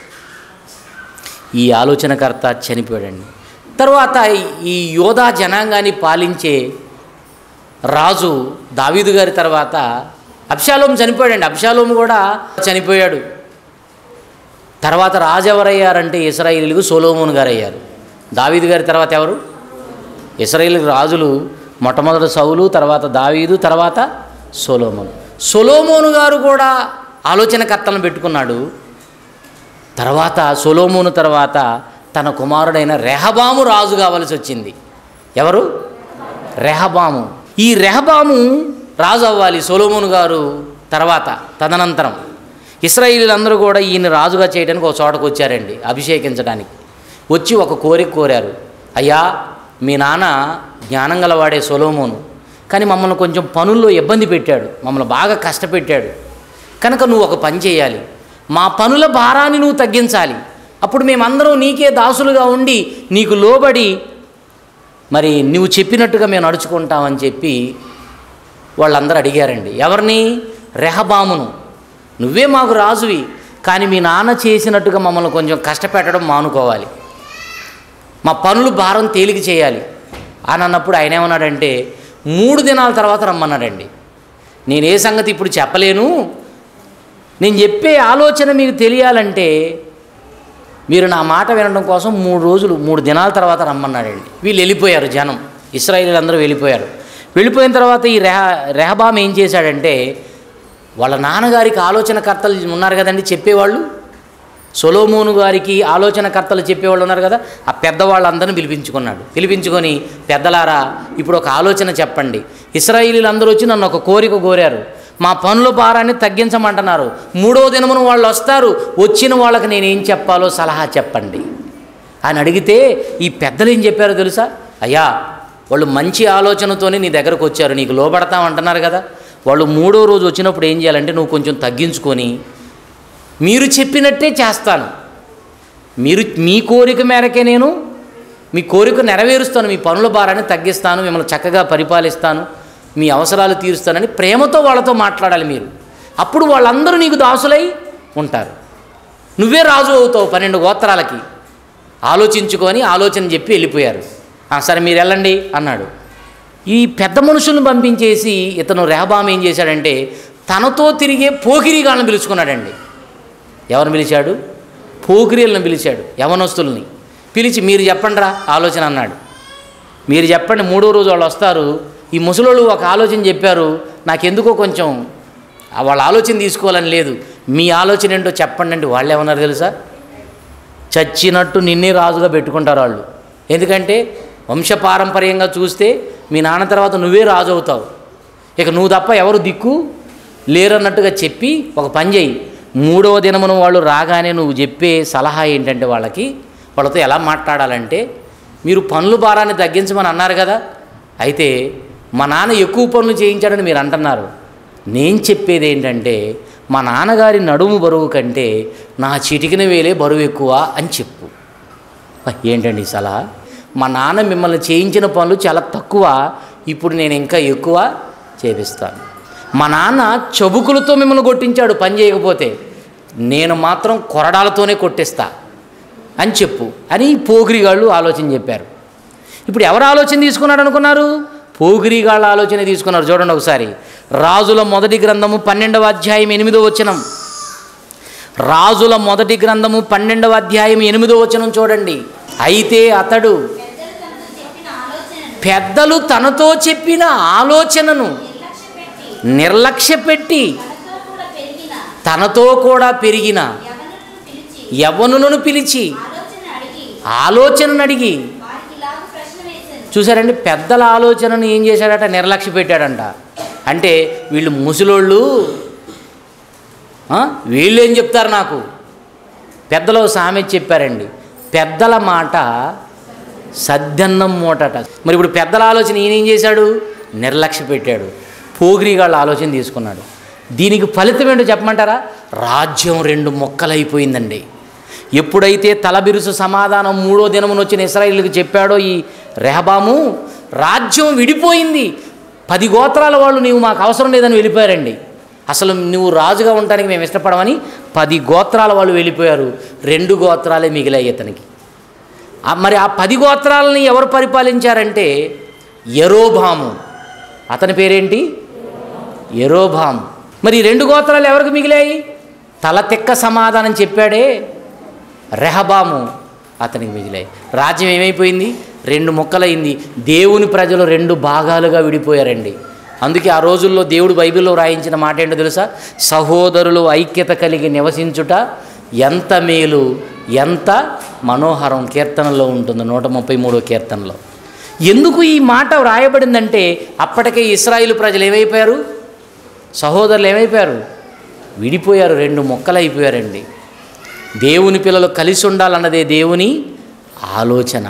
[SPEAKER 1] ఈ ఆలోచనకర్త చనిపోయాడండి తర్వాత ఈ యోధా జనాంగాన్ని పాలించే రాజు దావీదు గారి తర్వాత అబ్షాలోం చనిపోయాడండి అబ్షాలోం కూడా చనిపోయాడు తర్వాత రాజు ఎవరయ్యారంటే ఇస్రాయిలీలకు సొలోమోన్ గారు అయ్యారు దావీదు గారి తర్వాత ఎవరు ఇస్రాయేల్ రాజులు మొట్టమొదటి సౌలు తర్వాత దావీదు తర్వాత సొలోమోను సొలోమోను గారు కూడా ఆలోచనకర్తలను పెట్టుకున్నాడు తర్వాత సొలోమోను తర్వాత తన కుమారుడైన రెహబాము రాజు కావలసి వచ్చింది ఎవరు రెహబాము ఈ రెహబాము రాజు అవ్వాలి సొలోమోను గారు తర్వాత తదనంతరం ఇస్రాయిలీలందరూ కూడా ఈయన రాజుగా చేయడానికి ఒక చోటకు వచ్చారండి అభిషేకించడానికి వచ్చి ఒక కోరిక కోరారు అయ్యా మీ నాన్న జ్ఞానం గలవాడే సొలోమోను కానీ మమ్మల్ని కొంచెం పనుల్లో ఇబ్బంది పెట్టాడు మమ్మల్ని బాగా కష్టపెట్టాడు కనుక నువ్వు ఒక పని చేయాలి మా పనుల భారాన్ని నువ్వు తగ్గించాలి అప్పుడు మేమందరం నీకే దాసులుగా ఉండి నీకు లోబడి మరి నువ్వు చెప్పినట్టుగా మేము నడుచుకుంటామని చెప్పి వాళ్ళందరూ అడిగారండి ఎవరిని రెహబామును నువ్వే మాకు రాజువి కానీ మీ నాన్న చేసినట్టుగా మమ్మల్ని కొంచెం కష్టపెట్టడం మానుకోవాలి మా పనులు భారం తేలిక చేయాలి అని అన్నప్పుడు ఆయన ఏమన్నాడంటే మూడు దినాల తర్వాత రమ్మన్నాడండి నేను ఏ సంగతి ఇప్పుడు చెప్పలేను నేను చెప్పే ఆలోచన మీకు తెలియాలంటే మీరు నా మాట వినడం కోసం మూడు రోజులు మూడు దినాల తర్వాత రమ్మన్నాడండి వీళ్ళు వెళ్ళిపోయారు జనం ఇస్రాయిల్ అందరూ వెళ్ళిపోయారు వెళ్ళిపోయిన తర్వాత ఈ రెహ రెహబాం ఏం చేశాడంటే వాళ్ళ నాన్నగారికి ఆలోచనకర్తలు ఉన్నారు కదండి చెప్పేవాళ్ళు సొలోమోను గారికి ఆలోచనకర్తలు చెప్పేవాళ్ళు ఉన్నారు కదా ఆ పెద్దవాళ్ళందరిని పిలిపించుకున్నాడు పిలిపించుకొని పెద్దలారా ఇప్పుడు ఒక ఆలోచన చెప్పండి ఇస్రాయిలీలు అందరూ వచ్చి నన్ను ఒక కోరిక కోరారు మా పనుల భారాన్ని తగ్గించమంటున్నారు మూడో దినమున వాళ్ళు వస్తారు వచ్చిన వాళ్ళకి నేనేం చెప్పాలో సలహా చెప్పండి అని అడిగితే ఈ పెద్దలు ఏం చెప్పారో తెలుసా అయ్యా వాళ్ళు మంచి ఆలోచనతోనే నీ దగ్గరకు వచ్చారు నీకు లోబడతాం అంటున్నారు కదా వాళ్ళు మూడో రోజు వచ్చినప్పుడు ఏం చేయాలంటే నువ్వు కొంచెం తగ్గించుకొని మీరు చెప్పినట్టే చేస్తాను మీరు మీ కోరిక మేరకే నేను మీ కోరిక నెరవేరుస్తాను మీ పనుల భారాన్ని తగ్గిస్తాను మిమ్మల్ని చక్కగా పరిపాలిస్తాను మీ అవసరాలు తీరుస్తానని ప్రేమతో వాళ్ళతో మాట్లాడాలి మీరు అప్పుడు వాళ్ళందరూ నీకు దాసులై ఉంటారు నువ్వే రాజు అవుతావు పన్నెండు గోత్రాలకి ఆలోచించుకొని ఆలోచన చెప్పి వెళ్ళిపోయారు "ఆ, సరే మీరు వెళ్ళండి అన్నాడు ఈ పెద్ద మనుషులను పంపించేసి ఇతను రెహబాం ఏం చేశాడంటే తనతో తిరిగే పోకిరీగాళ్ళని పిలుచుకున్నాడండి ఎవరిని పిలిచాడు పోకిరీలను పిలిచాడు యవనస్తుల్ని పిలిచి మీరు చెప్పండి రా ఆలోచన అన్నాడు మీరు చెప్పండి మూడో రోజు వాళ్ళు వస్తారు ఈ ముసలోళ్ళు ఒక ఆలోచన చెప్పారు నాకెందుకో కొంచెం ఆ వాళ్ళ ఆలోచన తీసుకోవాలని లేదు మీ ఆలోచన ఏంటో చెప్పండి అంటే వాళ్ళు ఏమన్నారు తెలుసా చచ్చినట్టు నిన్నే రాజుగా పెట్టుకుంటారు వాళ్ళు ఎందుకంటే వంశపారంపర్యంగా చూస్తే మీ నాన్న తర్వాత నువ్వే రాజు అవుతావు ఇక నువ్వు తప్ప ఎవరు దిక్కు లేరన్నట్టుగా చెప్పి ఒక పని చేయి మూడవ దినమున వాళ్ళు రాగానే నువ్వు చెప్పే సలహా ఏంటంటే వాళ్ళకి వాళ్ళతో ఎలా మాట్లాడాలంటే మీరు పనుల భారాన్ని తగ్గించమని అన్నారు కదా అయితే మా నాన్న ఎక్కువ పనులు చేయించాడని మీరు అంటున్నారు నేను చెప్పేది ఏంటంటే మా నాన్నగారి నడుము బరువు కంటే నా చిటికిన వేలే బరువు ఎక్కువ అని చెప్పు అబ్బా, ఏంటండి ఈ సలహా మా నాన్న మిమ్మల్ని చేయించిన పనులు చాలా తక్కువ ఇప్పుడు నేను ఇంకా ఎక్కువ చేపిస్తాను మా నాన్న చబుకులతో మిమ్మల్ని కొట్టించాడు పని చేయకపోతే నేను మాత్రం కొరడాలతోనే కొట్టిస్తా అని చెప్పు అని పోగిరిగాళ్ళు ఆలోచన చెప్పారు ఇప్పుడు ఎవరు ఆలోచన తీసుకున్నాడు అనుకున్నారు పోగిరిగాళ్ళ ఆలోచన తీసుకున్నారు చూడండి ఒకసారి రాజుల మొదటి గ్రంథము పన్నెండవ అధ్యాయం ఎనిమిదో వచనం రాజుల మొదటి గ్రంథము పన్నెండవ అధ్యాయం ఎనిమిదో వచనం చూడండి అయితే అతడు
[SPEAKER 2] పెద్దలు తనతో చెప్పిన ఆలోచనను
[SPEAKER 1] పెద్దలు తనతో చెప్పిన ఆలోచనను
[SPEAKER 2] నిర్లక్ష్య పెట్టి
[SPEAKER 1] నిర్లక్ష్య పెట్టి
[SPEAKER 2] తనతో కూడా పెరిగిన
[SPEAKER 1] తనతో కూడా పెరిగిన
[SPEAKER 2] యవనులను పిలిచి
[SPEAKER 1] యవనులను పిలిచి
[SPEAKER 2] ఆలోచన అడిగి
[SPEAKER 1] ఆలోచనను అడిగి
[SPEAKER 2] వారికి ఇలాగ ప్రశ్న వేశాను
[SPEAKER 1] చూసారండి పెద్దల ఆలోచనను ఏం చేశాడట నిర్లక్ష్య పెట్టాడంట అంటే వీళ్ళు ముసలోళ్ళు ఆ, వీళ్ళు ఏం చెప్తారు నాకు పెద్దలు ఓ సామెత చెప్పారండి పెద్దల మాట సద్దన్నం మూటట మరి ఇప్పుడు పెద్దల ఆలోచన ఈయన ఏం చేశాడు నిర్లక్ష్య పెట్టాడు పోగిరిగాళ్ళ ఆలోచన తీసుకున్నాడు దీనికి ఫలితం ఏంటో చెప్పమంటారా రాజ్యం రెండు మొక్కలైపోయిందండి ఎప్పుడైతే తలబిరుసు సమాధానం మూడో దినమున వచ్చిన ఇస్రాయిల్కి చెప్పాడో ఈ రెహబాము రాజ్యం విడిపోయింది పది గోత్రాల వాళ్ళు నీవు మాకు అవసరం లేదని వెళ్ళిపోయారండి అసలు నువ్వు రాజుగా ఉండటానికి మేము ఇష్టపడమని పది గోత్రాల వాళ్ళు వెళ్ళిపోయారు రెండు గోత్రాలే మిగిలాయి ఇతనికి ఆ మరి ఆ పది గోత్రాలని ఎవరు పరిపాలించారంటే ఎరోభాము అతని పేరేంటి ఎరోభాము మరి ఈ రెండు గోత్రాలు ఎవరికి మిగిలాయి తల తెక్క సమాధానం చెప్పాడే రెహబాము అతనికి మిగిలాయి రాజ్యం ఏమైపోయింది రెండు ముక్కలైంది దేవుని ప్రజలు రెండు భాగాలుగా విడిపోయారండి అందుకే ఆ రోజుల్లో దేవుడు బైబిల్లో రాయించిన మాట ఏంటో తెలుసా సహోదరులు ఐక్యత కలిగి నివసించుట ఎంత మేలు ఎంత మనోహరం కీర్తనలో ఉంటుంది నూట ముప్పై మూడో కీర్తనలో ఎందుకు ఈ మాట వ్రాయబడిందంటే అప్పటికే ఇస్రాయిల్ ప్రజలు ఏమైపోయారు సహోదరులు ఏమైపోయారు విడిపోయారు రెండు మొక్కలైపోయారండి దేవుని పిల్లలు కలిసి ఉండాలన్నదే దేవుని ఆలోచన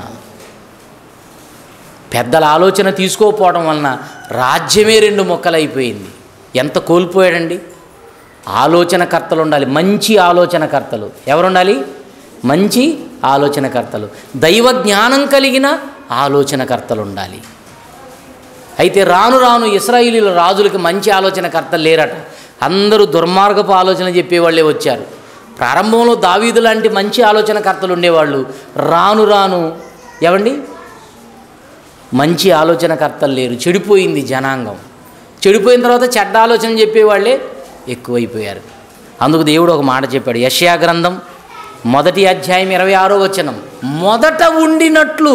[SPEAKER 1] పెద్దల ఆలోచన తీసుకోకపోవడం వలన రాజ్యమే రెండు మొక్కలైపోయింది ఎంత కోల్పోయాడండి ఆలోచనకర్తలు ఉండాలి మంచి ఆలోచనకర్తలు ఎవరు ఉండాలి మంచి ఆలోచనకర్తలు దైవ జ్ఞానం కలిగిన ఆలోచనకర్తలు ఉండాలి అయితే రాను రాను ఇస్రాయిలీల రాజులకి మంచి ఆలోచనకర్తలు లేరట అందరూ దుర్మార్గపు ఆలోచన చెప్పేవాళ్ళే వచ్చారు ప్రారంభంలో దావీదు లాంటి మంచి ఆలోచనకర్తలు ఉండేవాళ్ళు రాను రాను ఏమండి మంచి ఆలోచనకర్తలు లేరు చెడిపోయింది జనాంగం చెడిపోయిన తర్వాత చెడ్డ ఆలోచన చెప్పేవాళ్ళే ఎక్కువైపోయారు అందుకు దేవుడు ఒక మాట చెప్పాడు యష్యా గ్రంథం మొదటి అధ్యాయం ఇరవై ఆరో వచనం మొదట ఉండినట్లు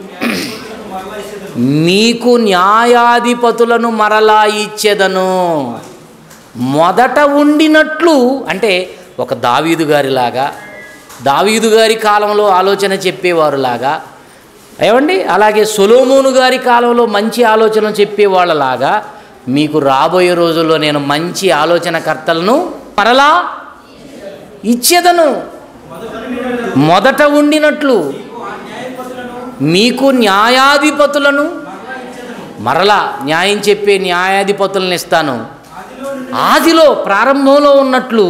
[SPEAKER 1] మీకు న్యాయాధిపతులను మరలా ఇచ్చేదను మొదట ఉండినట్లు అంటే ఒక దావీదు గారిలాగా దావీదు గారి కాలంలో ఆలోచన చెప్పేవారులాగా ఏమండి అలాగే సొలోమోను గారి కాలంలో మంచి ఆలోచన చెప్పేవాళ్ళలాగా మీకు రాబోయే రోజుల్లో నేను మంచి ఆలోచనకర్తలను మరలా ఇచ్చేదను మొదట ఉండినట్లు మీకు న్యాయాధిపతులను మరలా న్యాయం చెప్పే న్యాయాధిపతులను ఇస్తాను ఆదిలో ప్రారంభంలో ఉన్నట్లు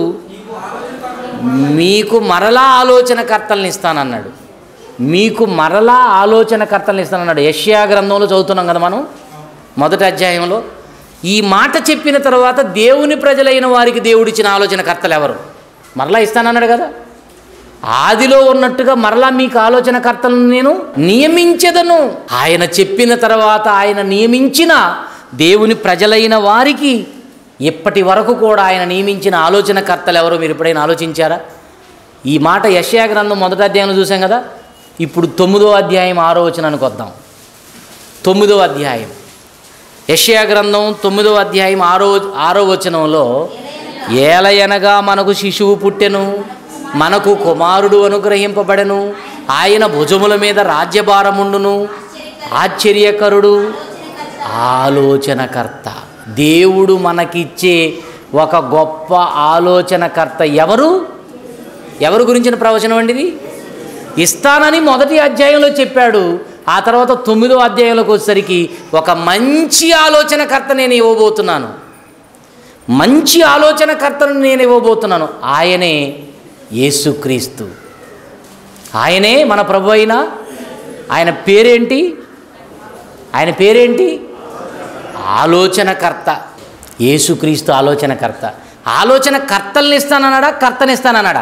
[SPEAKER 1] మీకు మరలా ఆలోచనకర్తలను ఇస్తానన్నాడు మీకు మరలా ఆలోచనకర్తలను ఇస్తానన్నాడు యష్యా గ్రంథంలో చదువుతున్నాం కదా మనం మొదటి అధ్యాయంలో ఈ మాట చెప్పిన తర్వాత దేవుని ప్రజలైన వారికి దేవుడిచ్చిన ఆలోచనకర్తలు ఎవరు మరలా ఇస్తానన్నాడు కదా ఆదిలో ఉన్నట్టుగా మరలా మీకు ఆలోచనకర్తలను నేను నియమించదను ఆయన చెప్పిన తర్వాత ఆయన నియమించిన దేవుని ప్రజలైన వారికి ఇప్పటి వరకు కూడా ఆయన నియమించిన ఆలోచనకర్తలు ఎవరో మీరు ఎప్పుడైనా ఆలోచించారా ఈ మాట యశయా గ్రంథం మొదటి అధ్యాయంలో చూసాం కదా ఇప్పుడు తొమ్మిదో అధ్యాయం ఆరో వచనానికి వద్దాం తొమ్మిదో అధ్యాయం యషయా గ్రంథం తొమ్మిదో అధ్యాయం ఆరో ఆరో వచనంలో ఏలయనగా మనకు శిశువు పుట్టెను మనకు కుమారుడు అనుగ్రహింపబడెను ఆయన భుజముల మీద రాజ్యభారముండును ఆశ్చర్యకరుడు ఆలోచనకర్త దేవుడు మనకిచ్చే ఒక గొప్ప ఆలోచనకర్త ఎవరు ఎవరి గురించిన ప్రవచనం అండి ఇది ఇస్తానని మొదటి అధ్యాయంలో చెప్పాడు ఆ తర్వాత తొమ్మిదో అధ్యాయంలోకి వచ్చేసరికి ఒక మంచి ఆలోచనకర్త నేను ఇవ్వబోతున్నాను మంచి ఆలోచనకర్తను నేను ఇవ్వబోతున్నాను ఆయనే యేసుక్రీస్తు ఆయనే మన ప్రభు అయిన ఆయన పేరేంటి ఆయన పేరేంటి ఆలోచనకర్త యేసుక్రీస్తు ఆలోచనకర్త ఆలోచనకర్తల్ని ఇస్తానన్నాడా కర్తనిస్తానన్నాడా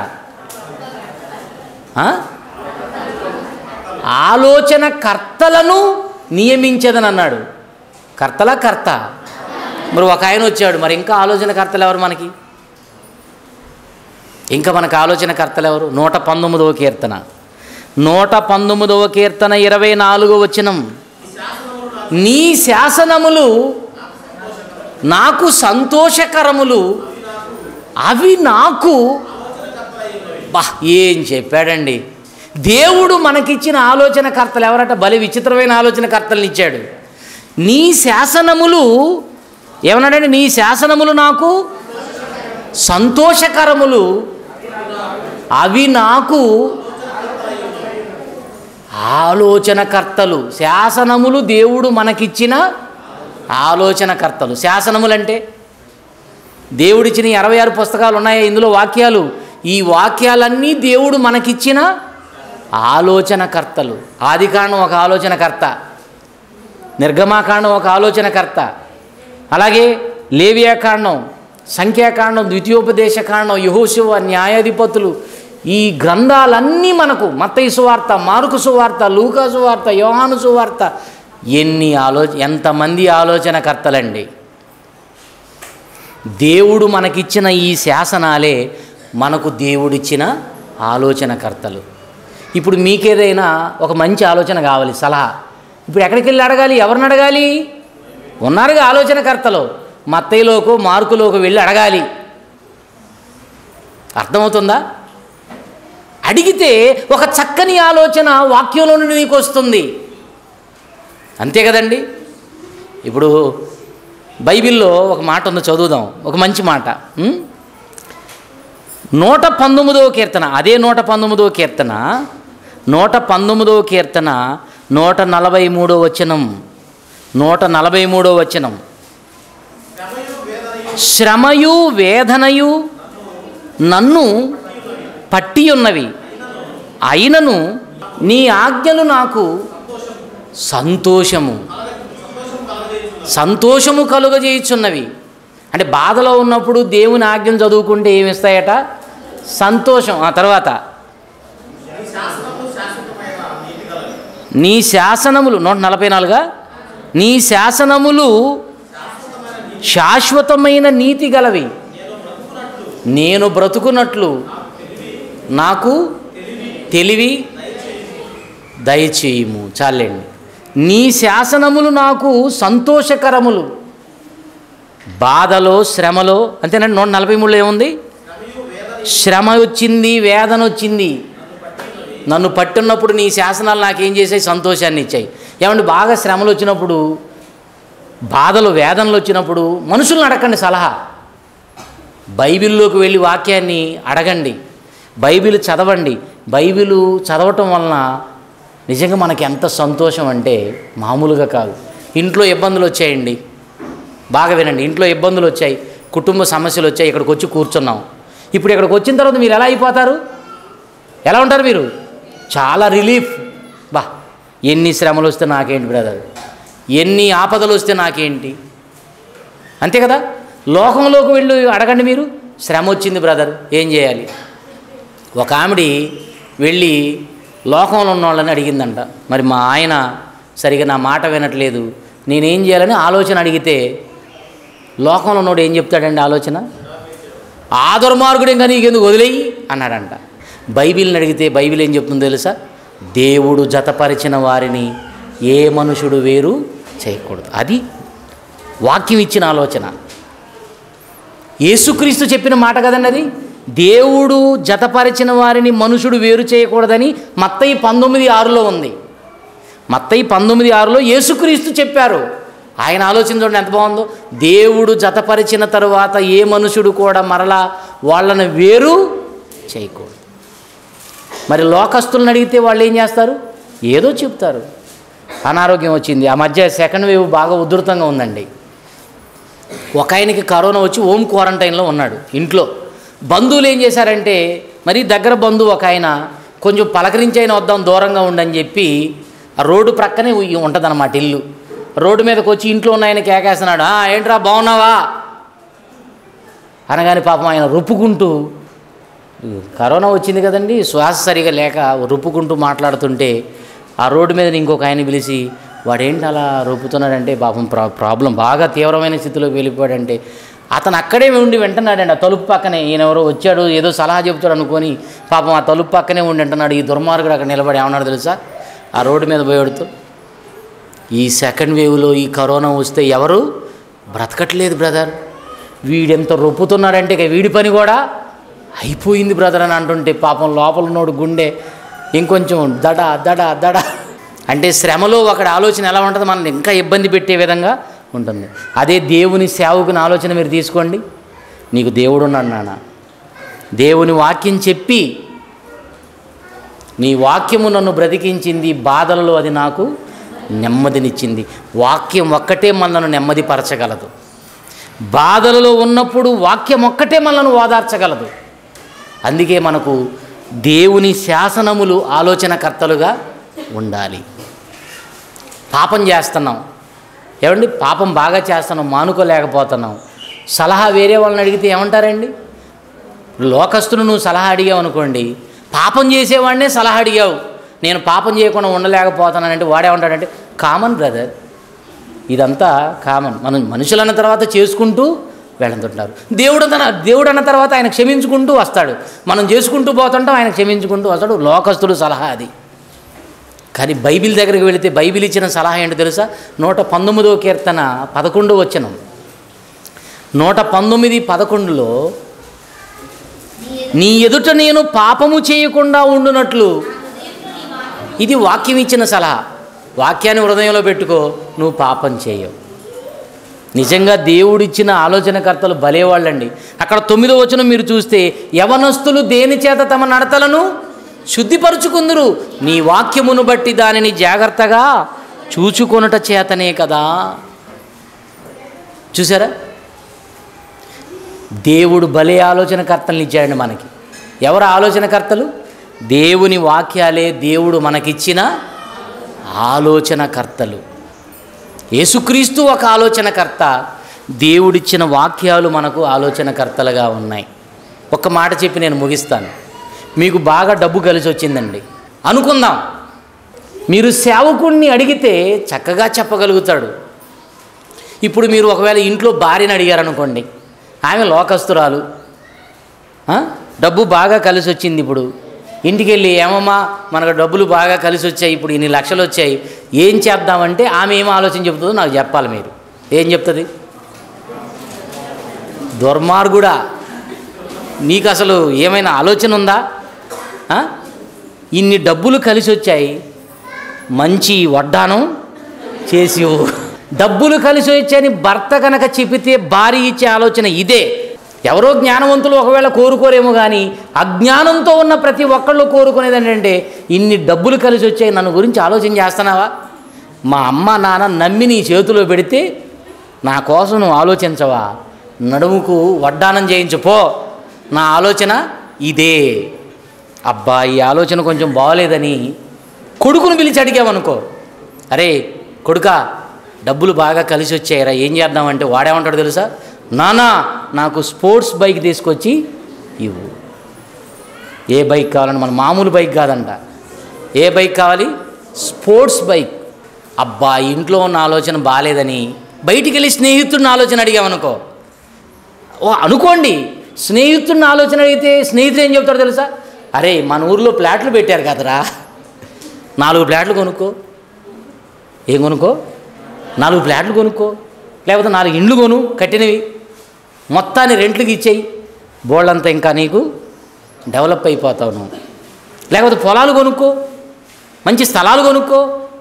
[SPEAKER 1] ఆ? ఆలోచన కర్తలను నియమించదని అన్నాడు కర్తలా కర్త మరి ఒక ఆయన వచ్చాడు మరి ఇంకా ఆలోచన కర్తలు ఎవరు మనకి ఇంకా మనకు ఆలోచన కర్తలు ఎవరు నూట పంతొమ్మిదవ కీర్తన నూట పంతొమ్మిదవ కీర్తన ఇరవై నాలుగో వచనం నీ శాసనములు నాకు సంతోషకరములు అవి నాకు బా ఏం చెప్పాడండి దేవుడు మనకిచ్చిన ఆలోచనకర్తలు ఎవరట బలి విచిత్రమైన ఆలోచనకర్తలను ఇచ్చాడు నీ శాసనములు ఏమన్నాడండి నీ శాసనములు నాకు సంతోషకరములు అవి నాకు ఆలోచనకర్తలు శాసనములు దేవుడు మనకిచ్చిన ఆలోచనకర్తలు శాసనములంటే దేవుడిచ్చిన ఈ అరవై ఆరు పుస్తకాలు ఉన్నాయా ఇందులో వాక్యాలు ఈ వాక్యాలన్నీ దేవుడు మనకిచ్చిన ఆలోచనకర్తలు ఆదికాండం ఒక ఆలోచనకర్త నిర్గమాకాండం ఒక ఆలోచనకర్త అలాగే లేవియాకాండం సంఖ్యాకాండం ద్వితీయోపదేశకాండం యహోశివ న్యాయాధిపతులు ఈ గ్రంథాలన్నీ మనకు మత్తయి సువార్త మార్కు సువార్త లూకా సువార్త యోహాను సువార్త ఎన్ని ఆలో ఎంతమంది ఆలోచనకర్తలండి దేవుడు మనకిచ్చిన ఈ శాసనాలే మనకు దేవుడిచ్చిన ఆలోచనకర్తలు ఇప్పుడు మీకేదైనా ఒక మంచి ఆలోచన కావాలి సలహా ఇప్పుడు ఎక్కడికి వెళ్ళి అడగాలి ఎవరిని అడగాలి ఉన్నారుగా ఆలోచనకర్తలు మత్తయిలోకి మార్కులోకి వెళ్ళి అడగాలి అర్థమవుతుందా అడిగితే ఒక చక్కని ఆలోచన వాక్యంలో నుండి నీకు వస్తుంది అంతే కదండి ఇప్పుడు బైబిల్లో ఒక మాట ఉంది చదువుదాం ఒక మంచి మాట ఉం? నూట పంతొమ్మిదవ కీర్తన అదే నూట పంతొమ్మిదవ కీర్తన నూట పంతొమ్మిదవ కీర్తన నూట నలభై మూడో వచనం నూట నలభై మూడో వచనం శ్రమయు వేదనయు నన్ను పట్టి ఉన్నవి అయినను నీ ఆజ్ఞలు నాకు సంతోషము సంతోషము కలుగజేయుచున్నవి అంటే బాధలో ఉన్నప్పుడు దేవుని ఆజ్ఞలు చదువుకుంటే ఏమి ఇస్తాయట సంతోషం ఆ తర్వాత నీ శాసనములు నూట నలభై నాలుగా నీ శాసనములు శాశ్వతమైన నీతి గలవి నేను బ్రతుకున్నట్లు నాకు తెలివి దయచేయము చాలండి నీ శాసనములు నాకు సంతోషకరములు బాధలో శ్రమలో అంతేనండి నూట నలభై మూడులో ఏముంది శ్రమ వచ్చింది వేదన వచ్చింది నన్ను పట్టున్నప్పుడు నీ శాసనాలు నాకేం చేసాయి సంతోషాన్ని ఇచ్చాయి ఏమంటే బాగా శ్రమలు వచ్చినప్పుడు బాధలు వేదనలు వచ్చినప్పుడు మనుషులను అడగండి సలహా బైబిల్లోకి వెళ్ళి వాక్యాన్ని అడగండి బైబిల్ చదవండి బైబిల్ చదవటం వలన నిజంగా మనకి ఎంత సంతోషం అంటే మామూలుగా కాదు ఇంట్లో ఇబ్బందులు వచ్చాయండి బాగా వినండి ఇంట్లో ఇబ్బందులు వచ్చాయి కుటుంబ సమస్యలు వచ్చాయి ఇక్కడికి వచ్చి కూర్చున్నాం ఇప్పుడు ఇక్కడికి వచ్చిన తర్వాత మీరు ఎలా అయిపోతారు ఎలా ఉంటారు మీరు చాలా రిలీఫ్ బా ఎన్ని శ్రమలు వస్తే నాకేంటి బ్రదర్ ఎన్ని ఆపదలు వస్తే నాకేంటి అంతే కదా లోకంలోకి వెళ్ళి అడగండి మీరు శ్రమ వచ్చింది బ్రదర్ ఏం చేయాలి ఒక ఆవిడి వెళ్ళి లోకంలో ఉన్న వాళ్ళని అడిగిందంట మరి మా ఆయన సరిగా నా మాట వినట్లేదు నేనేం చేయాలని ఆలోచన అడిగితే లోకంలో ఉన్నోడు ఏం చెప్తాడండి ఆలోచన ఆ దుర్మార్గుడు ఇంకా నీకెందుకు వదిలేయి అన్నాడంట బైబిల్ని అడిగితే బైబిల్ ఏం చెప్తుందో తెలుసా దేవుడు జతపరిచిన వారిని ఏ మనుషుడు వేరు చేయకూడదు అది వాక్యం ఇచ్చిన ఆలోచన యేసుక్రీస్తు చెప్పిన మాట కదండి అది దేవుడు జతపరిచిన వారిని మనుషుడు వేరు చేయకూడదని మత్తయి పంతొమ్మిది ఆరులో ఉంది మత్తయి పంతొమ్మిది ఆరులో యేసుక్రీస్తు చెప్పారు ఆయన ఆలోచన చూడండి ఎంత బాగుందో దేవుడు జతపరిచిన తరువాత ఏ మనుషుడు కూడా మరలా వాళ్ళని వేరు చేయకూడదు మరి లోకస్తులను అడిగితే వాళ్ళు ఏం చేస్తారు ఏదో చెప్తారు అనారోగ్యం వచ్చింది ఆ మధ్య సెకండ్ వేవ్ బాగా ఉధృతంగా ఉందండి ఒక ఆయనకి కరోనా వచ్చి హోమ్ క్వారంటైన్లో ఉన్నాడు ఇంట్లో బంధువులు ఏం చేశారంటే మరి దగ్గర బంధువు ఒక ఆయన కొంచెం పలకరించి అయినా వద్దాం దూరంగా ఉండని చెప్పి ఆ రోడ్డు ప్రక్కనే ఉంటుంది అన్నమాట ఇల్లు రోడ్డు మీదకి వచ్చి ఇంట్లో ఉన్న ఆయన కేకేస్తున్నాడు "ఆ, ఏంట్రా బాగున్నావా అనగానే పాపం ఆయన రుప్పుకుంటూ కరోనా వచ్చింది కదండి శ్వాస సరిగా లేక రుప్పుకుంటూ మాట్లాడుతుంటే ఆ రోడ్డు మీద ఇంకొక ఆయన పిలిచి వాడేంటి అలా రొప్పుతున్నాడంటే పాపం ప్రా ప్రాబ్లం బాగా తీవ్రమైన స్థితిలోకి వెళ్ళిపోయాడంటే అతను అక్కడే ఉండి వింటున్నాడండి ఆ తలుపు పక్కనే ఈయన ఎవరో వచ్చాడు ఏదో సలహా చెబుతాడు అనుకొని పాపం ఆ తలుపు పక్కనే ఉండి వింటున్నాడు ఈ దుర్మార్గుడు అక్కడ నిలబడి ఏమన్నాడు తెలుసా ఆ రోడ్డు మీద పోయాడుతూ ఈ సెకండ్ వేవ్లో ఈ కరోనా వస్తే ఎవరు బ్రతకట్లేదు బ్రదర్ వీడెంత రొప్పుతున్నాడంటే ఇక వీడి పని కూడా అయిపోయింది బ్రదర్ అని అంటుంటే పాపం లోపల ఉన్నోడు గుండె ఇంకొంచెం దడ దడ దడ అంటే శ్రమలో ఒకటి ఆలోచన ఎలా ఉంటుంది మనల్ని ఇంకా ఇబ్బంది పెట్టే విధంగా ఉంటుంది అదే దేవుని సేవకుని ఆలోచన మీరు తీసుకోండి నీకు దేవుడు ఉన్నాడు నాన్న దేవుని వాక్యం చెప్పి నీ వాక్యము నన్ను బ్రతికించింది బాధలలో అది నాకు నెమ్మదినిచ్చింది వాక్యం ఒక్కటే మనను నెమ్మదిపరచగలదు బాధలలో ఉన్నప్పుడు వాక్యం ఒక్కటే మనను ఓదార్చగలదు అందుకే మనకు దేవుని శాసనములు ఆలోచనకర్తలుగా ఉండాలి పాపం చేస్తున్నాం ఏమండి పాపం బాగా చేస్తున్నాం మానుకోలేకపోతున్నాం సలహా వేరే వాళ్ళని అడిగితే ఏమంటారండి లోకస్తును నువ్వు సలహా అడిగావు అనుకోండి పాపం చేసేవాడినే సలహా అడిగావు నేను పాపం చేయకుండా ఉండలేకపోతున్నానంటే వాడేమంటాడంటే కామన్ బ్రదర్ ఇదంతా కామన్ మనం మనుషులన్న తర్వాత చేసుకుంటూ వెళుతుంటారు దేవుడు తన దేవుడు అన్న తర్వాత ఆయన క్షమించుకుంటూ వస్తాడు మనం చేసుకుంటూ పోతుంటాం ఆయన క్షమించుకుంటూ వస్తాడు లోకస్తుడు సలహా అది కానీ బైబిల్ దగ్గరికి వెళితే బైబిల్ ఇచ్చిన సలహా ఏంటో తెలుసా నూట పంతొమ్మిదో కీర్తన పదకొండు వచనం నూట పంతొమ్మిది పదకొండులో నీ ఎదుట నేను పాపము చేయకుండా ఉండునట్లు ఇది వాక్యం ఇచ్చిన సలహా వాక్యాన్ని హృదయంలో పెట్టుకో నువ్వు పాపం చేయవు నిజంగా దేవుడిచ్చిన ఆలోచనకర్తలు భలేవాళ్ళండి అక్కడ తొమ్మిదో వచనం మీరు చూస్తే యవనస్తులు దేని చేత తమ నడతలను శుద్ధిపరుచుకుందురు నీ వాక్యమును బట్టి దానిని జాగ్రత్తగా చూచుకొనుట చేతనే కదా చూసారా దేవుడు భలే ఆలోచనకర్తలను ఇచ్చాడండి మనకి ఎవరు ఆలోచనకర్తలు దేవుని వాక్యాలే దేవుడు మనకిచ్చిన ఆలోచనకర్తలు యేసుక్రీస్తు ఒక ఆలోచనకర్త దేవుడిచ్చిన వాక్యాలు మనకు ఆలోచనకర్తలుగా ఉన్నాయి ఒక మాట చెప్పి నేను ముగిస్తాను మీకు బాగా డబ్బు కలిసి వచ్చిందండి అనుకుందాం మీరు సేవకుణ్ణి అడిగితే చక్కగా చెప్పగలుగుతాడు ఇప్పుడు మీరు ఒకవేళ ఇంట్లో భార్యని అడిగారనుకోండి ఆమె లోకస్తురాలు ఆ? డబ్బు బాగా కలిసి వచ్చింది ఇప్పుడు ఇంటికి వెళ్ళి ఏమమ్మా మనకు డబ్బులు బాగా కలిసి వచ్చాయి ఇప్పుడు ఇన్ని లక్షలు వచ్చాయి ఏం చేద్దామంటే ఆమె ఏం ఆలోచన చెబుతుందో నాకు చెప్పాలి మీరు ఏం చెప్తుంది దుర్మార్గుడా నీకు అసలు ఏమైనా ఆలోచన ఉందా ఆ? ఇన్ని డబ్బులు కలిసి వచ్చాయి మంచి వడ్డానం చేసి ఇవ్వు. డబ్బులు కలిసి వచ్చాయని భర్త కనుక చెబితే భార్య ఇచ్చే ఆలోచన ఇదే ఎవరో జ్ఞానవంతులు ఒకవేళ కోరుకోరేమో కానీ అజ్ఞానంతో ఉన్న ప్రతి ఒక్కళ్ళు కోరుకునేది ఏంటంటే ఇన్ని డబ్బులు కలిసి వచ్చాయి నన్ను గురించి ఆలోచన చేస్తున్నావా మా అమ్మ నాన్న నమ్మి నీ చేతిలో పెడితే నా కోసం నువ్వు ఆలోచించవా నడుముకు వడ్డానం చేయించు పో నా ఆలోచన ఇదే అబ్బా ఈ ఆలోచన కొంచెం బాగోలేదని కొడుకును పిలిచి అడిగామనుకో అరే కొడుకా డబ్బులు బాగా కలిసి వచ్చాయిరా ఏం చేద్దామంటే వాడేమంటాడు తెలుసా నానా నాకు స్పోర్ట్స్ బైక్ తీసుకొచ్చి ఇవ్వు ఏ బైక్ కావాలని మన మామూలు బైక్ కాదంట ఏ బైక్ కావాలి స్పోర్ట్స్ బైక్ అబ్బా ఇంట్లో ఉన్న ఆలోచన బాగాలేదని బయటికి వెళ్ళి స్నేహితుడిని ఆలోచన అడిగామనుకో ఓ అనుకోండి స్నేహితుడిని ఆలోచన అడిగితే స్నేహితుడు ఏం చెప్తాడు తెలుసా అరే మన ఊర్లో ప్లాట్లు పెట్టారు కదరా నాలుగు ప్లాట్లు కొనుక్కో ఏం కొనుక్కో నాలుగు ప్లాట్లు కొనుక్కో లేకపోతే నాలుగు ఇండ్లు కొను కట్టినవి మొత్తాన్ని రెంట్లకి ఇచ్చేయి బోళ్ళంతా ఇంకా నీకు డెవలప్ అయిపోతావు నువ్వు లేకపోతే పొలాలు కొనుక్కో మంచి స్థలాలు కొనుక్కో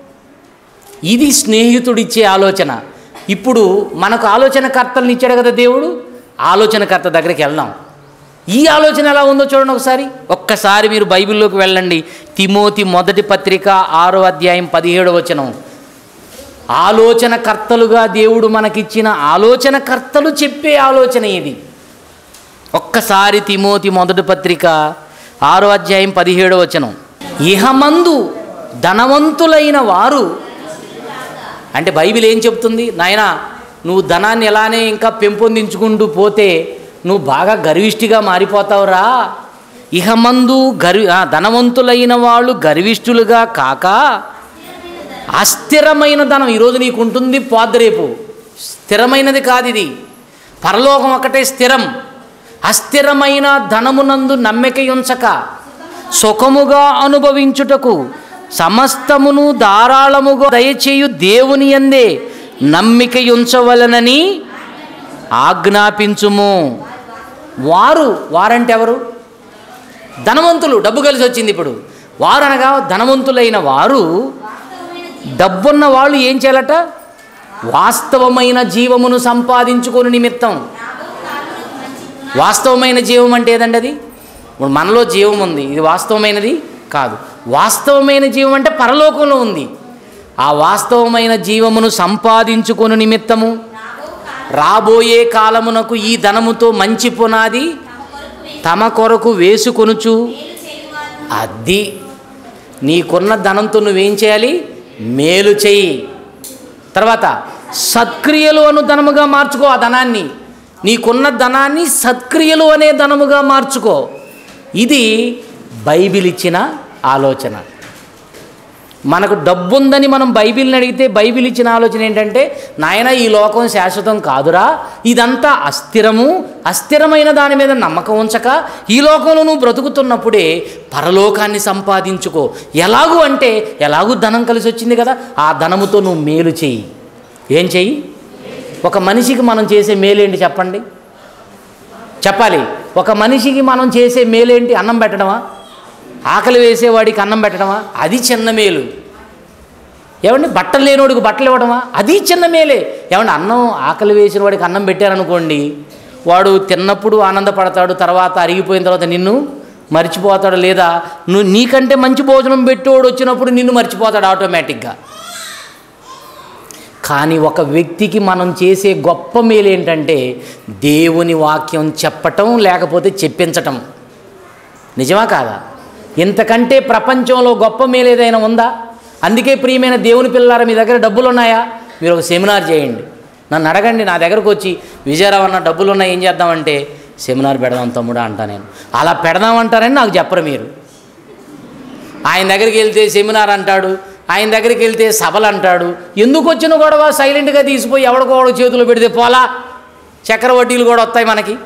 [SPEAKER 1] ఇది స్నేహితుడిచ్చే ఆలోచన ఇప్పుడు మనకు ఆలోచనకర్తలను ఇచ్చాడు కదా దేవుడు ఆలోచనకర్త దగ్గరికి వెళ్దాం ఈ ఆలోచన ఎలా ఉందో చూడండి ఒకసారి ఒక్కసారి మీరు బైబిల్లోకి వెళ్ళండి తిమోతి మొదటి పత్రిక ఆరో అధ్యాయం పదిహేడో వచనం ఆలోచనకర్తలుగా దేవుడు మనకిచ్చిన ఆలోచనకర్తలు చెప్పే ఆలోచన ఇది ఒక్కసారి తిమోతి మొదటి పత్రిక ఆరో అధ్యాయం పదిహేడో వచనం ఇహమందు ధనవంతులైన వారు అంటే బైబిల్ ఏం చెప్తుంది నాయనా నువ్వు ధనాన్ని ఎలానే ఇంకా పెంపొందించుకుంటూ పోతే నువ్వు బాగా గర్విష్టిగా మారిపోతావురా ఇహమందు గర్వి ఆ, ధనవంతులైన వాళ్ళు గర్విష్ఠులుగా కాక అస్థిరమైన ధనం ఈరోజు నీకు ఉంటుంది పోద్ది రేపు స్థిరమైనది కాదు ఇది పరలోకం ఒకటే స్థిరం అస్థిరమైన ధనమునందు నమ్మిక ఉంచక సుఖముగా అనుభవించుటకు సమస్తమును ధారాళముగా దయచేయు దేవుని యందే నమ్మిక ఉంచవలనని ఆజ్ఞాపించుము వారు వారంటే ఎవరు ధనవంతులు డబ్బు కలిసి వచ్చింది ఇప్పుడు వారు అనగా ధనవంతులైన వారు డబ్బున్న వాళ్ళు ఏం చేయాలట వాస్తవమైన జీవమును సంపాదించుకొని నిమిత్తం వాస్తవమైన జీవం అంటే ఏదండి అది ఇప్పుడు మనలో జీవం ఉంది ఇది వాస్తవమైనది కాదు వాస్తవమైన జీవం అంటే పరలోకంలో ఉంది ఆ వాస్తవమైన జీవమును సంపాదించుకొని నిమిత్తము రాబోయే కాలమునకు ఈ ధనముతో మంచి పునాది తమ కొరకు వేసుకొనుచు అది నీకున్న ధనంతో నువ్వేం చేయాలి మేలు చెయ్యి తర్వాత సత్క్రియలు అను ధనముగా మార్చుకో ఆ ధనాన్ని నీకున్న ధనాన్ని సత్క్రియలు అనే ధనముగా మార్చుకో ఇది బైబిల్ ఇచ్చిన ఆలోచన మనకు డబ్బు ఉందని మనం బైబిల్ని అడిగితే బైబిల్ ఇచ్చిన ఆలోచన ఏంటంటే నాయన ఈ లోకం శాశ్వతం కాదురా ఇదంతా అస్థిరము అస్థిరమైన దాని మీద నమ్మకం ఉంచక ఈ లోకంలో నువ్వు బ్రతుకుతున్నప్పుడే పరలోకాన్ని సంపాదించుకో ఎలాగూ అంటే ఎలాగూ ధనం కలిసి వచ్చింది కదా ఆ ధనముతో నువ్వు మేలు చెయ్యి ఏం చెయ్యి ఒక మనిషికి మనం చేసే మేలేంటి చెప్పండి చెప్పాలి ఒక మనిషికి మనం చేసే మేలేంటి అన్నం పెట్టడమా ఆకలి వేసేవాడికి అన్నం పెట్టడమా అది చిన్న మేలు ఏమండి బట్టలు లేనివాడికి బట్టలు ఇవ్వడమా అది చిన్న మేలే ఏమండి అన్నం ఆకలి వేసిన వాడికి అన్నం పెట్టారనుకోండి వాడు తిన్నప్పుడు ఆనందపడతాడు తర్వాత అరిగిపోయిన తర్వాత నిన్ను మర్చిపోతాడు లేదా నువ్వు నీకంటే మంచి భోజనం పెట్టేవాడు వచ్చినప్పుడు నిన్ను మర్చిపోతాడు ఆటోమేటిక్గా కానీ ఒక వ్యక్తికి మనం చేసే గొప్ప మేలు ఏంటంటే దేవుని వాక్యం చెప్పటం లేకపోతే చెప్పించటం నిజమా కాదా ఇంతకంటే ప్రపంచంలో గొప్ప మేలు ఏదైనా ఉందా అందుకే ప్రియమైన దేవుని పిల్లారా మీ దగ్గర డబ్బులు ఉన్నాయా మీరు ఒక సెమినార్ చేయండి నన్ను అడగండి నా దగ్గరకు వచ్చి విజయరావు అన్న డబ్బులు ఉన్నాయి ఏం చేద్దామంటే సెమినార్ పెడదాం తమ్ముడా అంటా నేను అలా పెడదామంటారని నాకు చెప్పరు మీరు ఆయన దగ్గరికి వెళ్తే సెమినార్ అంటాడు ఆయన దగ్గరికి వెళ్తే సభలు అంటాడు ఎందుకు వచ్చిన గొడవ సైలెంట్గా తీసిపోయి ఎవడికోవడ చేతులు పెడితే పోలా చక్ర వడ్డీలు కూడా వస్తాయి మనకి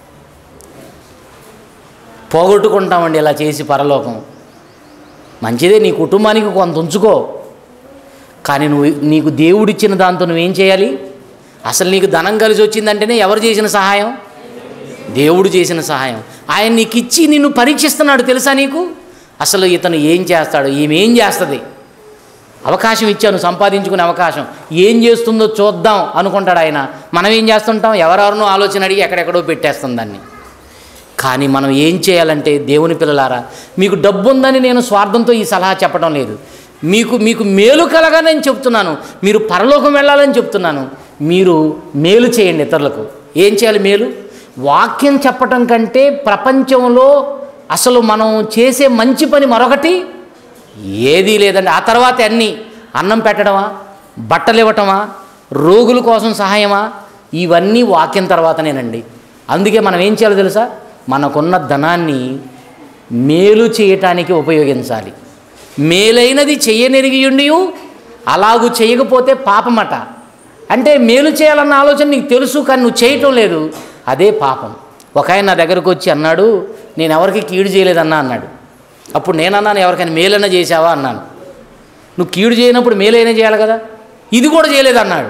[SPEAKER 1] పోగొట్టుకుంటామండి ఇలా చేసి పరలోకం మంచిదే నీ కుటుంబానికి కొంత ఉంచుకో కానీ నువ్వు నీకు దేవుడిచ్చిన దాంతో నువ్వేం చేయాలి అసలు నీకు ధనం కలిసి వచ్చిందంటేనే ఎవరు చేసిన సహాయం దేవుడు చేసిన సహాయం ఆయన నీకు ఇచ్చి నిన్ను పరీక్షిస్తున్నాడు తెలుసా నీకు అసలు ఇతను ఏం చేస్తాడు ఈమె ఏం చేస్తుంది అవకాశం ఇచ్చాను సంపాదించుకునే అవకాశం ఏం చేస్తుందో చూద్దాం అనుకుంటాడు ఆయన మనం ఏం చేస్తుంటాం ఎవరెవరినో ఆలోచన అడిగి ఎక్కడెక్కడో పెట్టేస్తాం దాన్ని కానీ మనం ఏం చేయాలంటే దేవుని పిల్లలారా మీకు డబ్బు ఉందని నేను స్వార్థంతో ఈ సలహా చెప్పడం లేదు మీకు మీకు మేలు కలగా నేను చెప్తున్నాను మీరు పరలోకం వెళ్ళాలని చెప్తున్నాను మీరు మేలు చేయండి ఇతరులకు ఏం చేయాలి మేలు వాక్యం చెప్పటం కంటే ప్రపంచంలో అసలు మనం చేసే మంచి పని మరొకటి ఏదీ లేదండి ఆ తర్వాత అన్నీ అన్నం పెట్టడమా బట్టలు ఇవ్వటమా రోగుల కోసం సహాయమా ఇవన్నీ వాక్యం తర్వాతనేనండి అందుకే మనం ఏం చేయాలో తెలుసా మనకున్న ధనాన్ని మేలు చేయటానికి ఉపయోగించాలి మేలైనది చెయ్యనెరిగియుండి అలాగూ చేయకపోతే పాపమట అంటే మేలు చేయాలన్న ఆలోచన నీకు తెలుసు కానీ నువ్వు చేయటం లేదు అదే పాపం ఒక ఆయన నా దగ్గరకు వచ్చి అన్నాడు నేను ఎవరికి కీడు చేయలేదన్నా అన్నాడు అప్పుడు నేనన్నాను ఎవరికైనా మేలైనా చేశావా అన్నాను నువ్వు కీడు చేయనప్పుడు మేలైనా చేయాలి కదా ఇది కూడా చేయలేదన్నాడు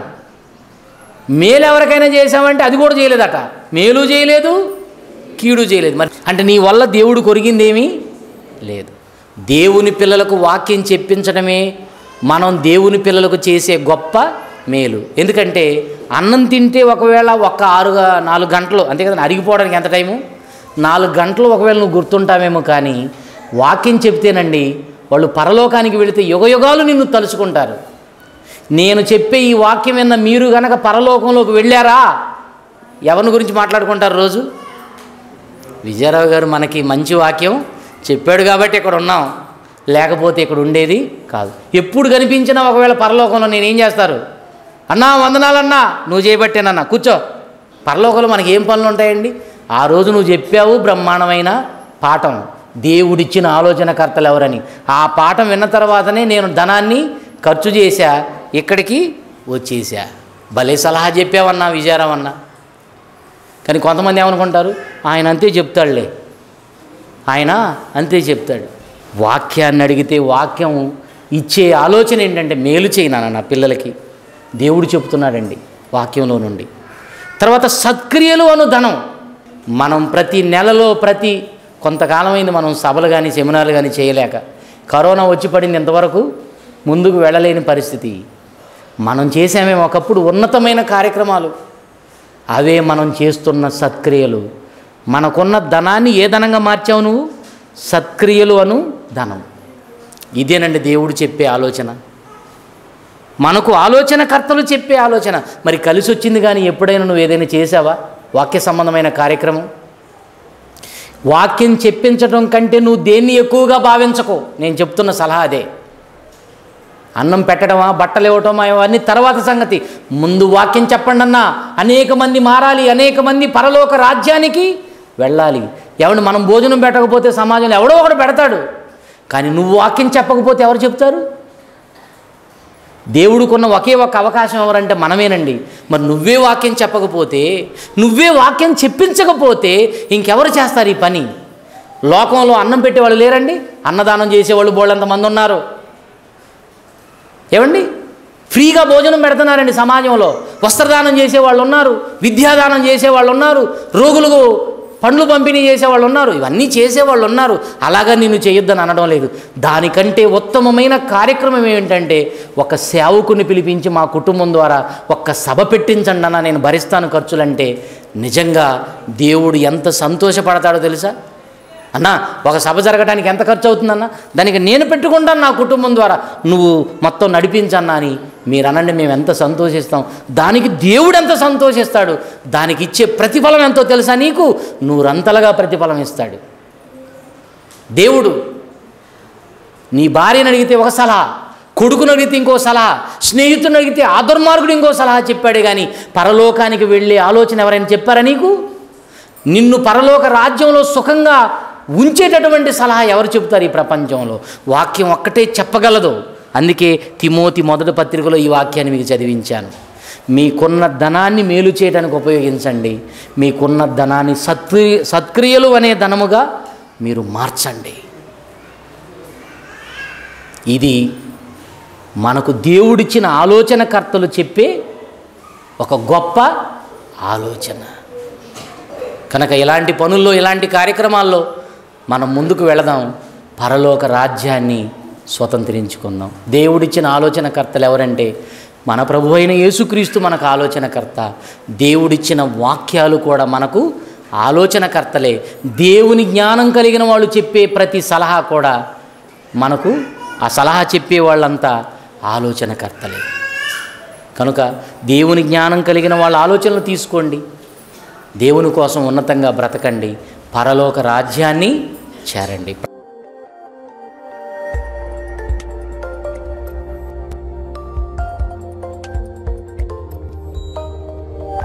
[SPEAKER 1] మేలు ఎవరికైనా చేశావంటే అది కూడా చేయలేదట మేలు చేయలేదు కీడు చేయలేదు మరి అంటే నీ వల్ల దేవుడు కొరిగిందేమీ లేదు దేవుని పిల్లలకు వాక్యం చెప్పించడమే మనం దేవుని పిల్లలకు చేసే గొప్ప మేలు ఎందుకంటే అన్నం తింటే ఒకవేళ ఒక ఆరుగా నాలుగు గంటలు అంతే కదా అరిగిపోవడానికి ఎంత టైము నాలుగు గంటలు ఒకవేళ నువ్వు గుర్తుంటామేమో కానీ వాక్యం చెప్తేనండి వాళ్ళు పరలోకానికి వెళితే యుగయుగాలు నిన్ను తలుచుకుంటారు నేను చెప్పే ఈ వాక్యం విన్న మీరు గనక పరలోకంలోకి వెళ్ళారా ఎవరిని గురించి మాట్లాడుకుంటారు రోజు విజయరావు గారు మనకి మంచి వాక్యం చెప్పాడు కాబట్టి ఇక్కడ ఉన్నాం లేకపోతే ఇక్కడ ఉండేది కాదు ఎప్పుడు కనిపించినా ఒకవేళ పరలోకంలో నేనేం చేస్తారు అన్నా వందనాలన్నా నువ్వు చేయబట్టేనన్నా కూర్చో పరలోకంలో మనకి ఏం పనులు ఉంటాయండి ఆ రోజు నువ్వు చెప్పావు బ్రహ్మాండమైన పాఠం దేవుడిచ్చిన ఆలోచనకర్తలు ఎవరని ఆ పాఠం విన్న తర్వాతనే నేను ధనాన్ని ఖర్చు చేశా ఇక్కడికి వచ్చేసా భలే సలహా చెప్పావన్నా విజయరావు అన్నా కానీ కొంతమంది ఏమనుకుంటారు ఆయన అంతే చెప్తాడులే ఆయన అంతే చెప్తాడు వాక్యాన్ని అడిగితే వాక్యం ఇచ్చే ఆలోచన ఏంటంటే మేలు చేయనా నా పిల్లలకి దేవుడు చెప్తున్నాడండి వాక్యంలో నుండి తర్వాత సత్క్రియలు అను ధనం మనం ప్రతి నెలలో ప్రతి కొంతకాలమైంది మనం సభలు కానీ సెమినార్లు కానీ చేయలేక కరోనా వచ్చి పడింది ఇంతవరకు ముందుకు వెళ్ళలేని పరిస్థితి మనం చేసామే ఒకప్పుడు ఉన్నతమైన కార్యక్రమాలు అవే మనం చేస్తున్న సత్క్రియలు మనకున్న ధనాన్ని ఏ ధనంగా మార్చావు నువ్వు సత్క్రియలు అను ధనం ఇదేనండి దేవుడు చెప్పే ఆలోచన మనకు ఆలోచనకర్తలు చెప్పే ఆలోచన మరి కలిసి వచ్చింది కానీ ఎప్పుడైనా నువ్వు ఏదైనా చేసావా వాక్య సంబంధమైన కార్యక్రమం వాక్యం చెప్పించడం కంటే నువ్వు దేన్ని ఎక్కువగా భావించకు నేను చెప్తున్న సలహా అదే అన్నం పెట్టడమా బట్టలు ఇవ్వటమా ఇవన్నీ తర్వాత సంగతి ముందు వాక్యం చెప్పండి అన్నా అనేక మంది మారాలి అనేక మంది పరలోక రాజ్యానికి వెళ్ళాలి ఎవడు మనం భోజనం పెట్టకపోతే సమాజంలో ఎవడో ఒకడు పెడతాడు కానీ నువ్వు వాక్యం చెప్పకపోతే ఎవరు చెప్తారు దేవుడికున్న ఒకే ఒక అవకాశం ఎవరంటే మనమేనండి మరి నువ్వే వాక్యం చెప్పకపోతే నువ్వే వాక్యం చెప్పించకపోతే ఇంకెవరు చేస్తారు ఈ పని లోకంలో అన్నం పెట్టేవాళ్ళు లేరండి అన్నదానం చేసేవాళ్ళు బోళ్ళంత మంది ఉన్నారు ఏమండి ఫ్రీగా భోజనం పెడుతున్నారండి సమాజంలో వస్త్రదానం చేసేవాళ్ళు ఉన్నారు విద్యాదానం చేసేవాళ్ళు ఉన్నారు రోగులకు పండ్లు పంపిణీ చేసేవాళ్ళు ఉన్నారు ఇవన్నీ చేసేవాళ్ళు ఉన్నారు అలాగా నేను చేయొద్దని అనడం లేదు దానికంటే ఉత్తమమైన కార్యక్రమం ఏమిటంటే ఒక సేవకుని పిలిపించి మా కుటుంబం ద్వారా ఒక్క సభ పెట్టించండి అన్న నేను భరిస్తాను ఖర్చులంటే నిజంగా దేవుడు ఎంత సంతోషపడతాడో తెలుసా అన్న ఒక సభ జరగడానికి ఎంత ఖర్చు అవుతుందన్న దానికి నేను పెట్టుకుంటాను నా కుటుంబం ద్వారా నువ్వు మొత్తం నడిపించన్నా అని మీరు అనండి మేము ఎంత సంతోషిస్తాం దానికి దేవుడు ఎంత సంతోషిస్తాడు దానికి ఇచ్చే ప్రతిఫలం ఎంతో తెలుసా నీకు నూరంతలుగా ప్రతిఫలం ఇస్తాడు దేవుడు నీ భార్యను అడిగితే ఒక సలహా కొడుకును అడిగితే ఇంకో సలహా స్నేహితుని అడిగితే ఆ దుర్మార్గుడు ఇంకో సలహా చెప్పాడు కానీ పరలోకానికి వెళ్ళే ఆలోచన ఎవరైనా చెప్పారా నీకు నిన్ను పరలోక రాజ్యంలో సుఖంగా ఉంచేటటువంటి సలహా ఎవరు చెబుతారు ఈ ప్రపంచంలో వాక్యం ఒక్కటే చెప్పగలదు అందుకే తిమోతి మొదటి పత్రికలో ఈ వాక్యాన్ని మీకు చదివించాను మీకున్న ధనాన్ని మేలు చేయడానికి ఉపయోగించండి మీకున్న ధనాన్ని సత్క్రి సత్క్రియలు అనే ధనముగా మీరు మార్చండి ఇది మనకు దేవుడిచ్చిన ఆలోచనకర్తలు చెప్పే ఒక గొప్ప ఆలోచన కనుక ఇలాంటి పనుల్లో ఇలాంటి కార్యక్రమాల్లో మనం ముందుకు వెళదాం పరలోక రాజ్యాన్ని స్వతంత్రించుకుందాం దేవుడిచ్చిన ఆలోచనకర్తలు ఎవరంటే మన ప్రభు అయిన యేసుక్రీస్తు మనకు ఆలోచనకర్త దేవుడిచ్చిన వాక్యాలు కూడా మనకు ఆలోచనకర్తలే దేవుని జ్ఞానం కలిగిన వాళ్ళు చెప్పే ప్రతి సలహా కూడా మనకు ఆ సలహా చెప్పే వాళ్ళంతా ఆలోచనకర్తలే కనుక దేవుని జ్ఞానం కలిగిన వాళ్ళ ఆలోచనలు తీసుకోండి దేవుని కోసం ఉన్నతంగా బ్రతకండి పరలోక రాజ్యాన్ని చేరండి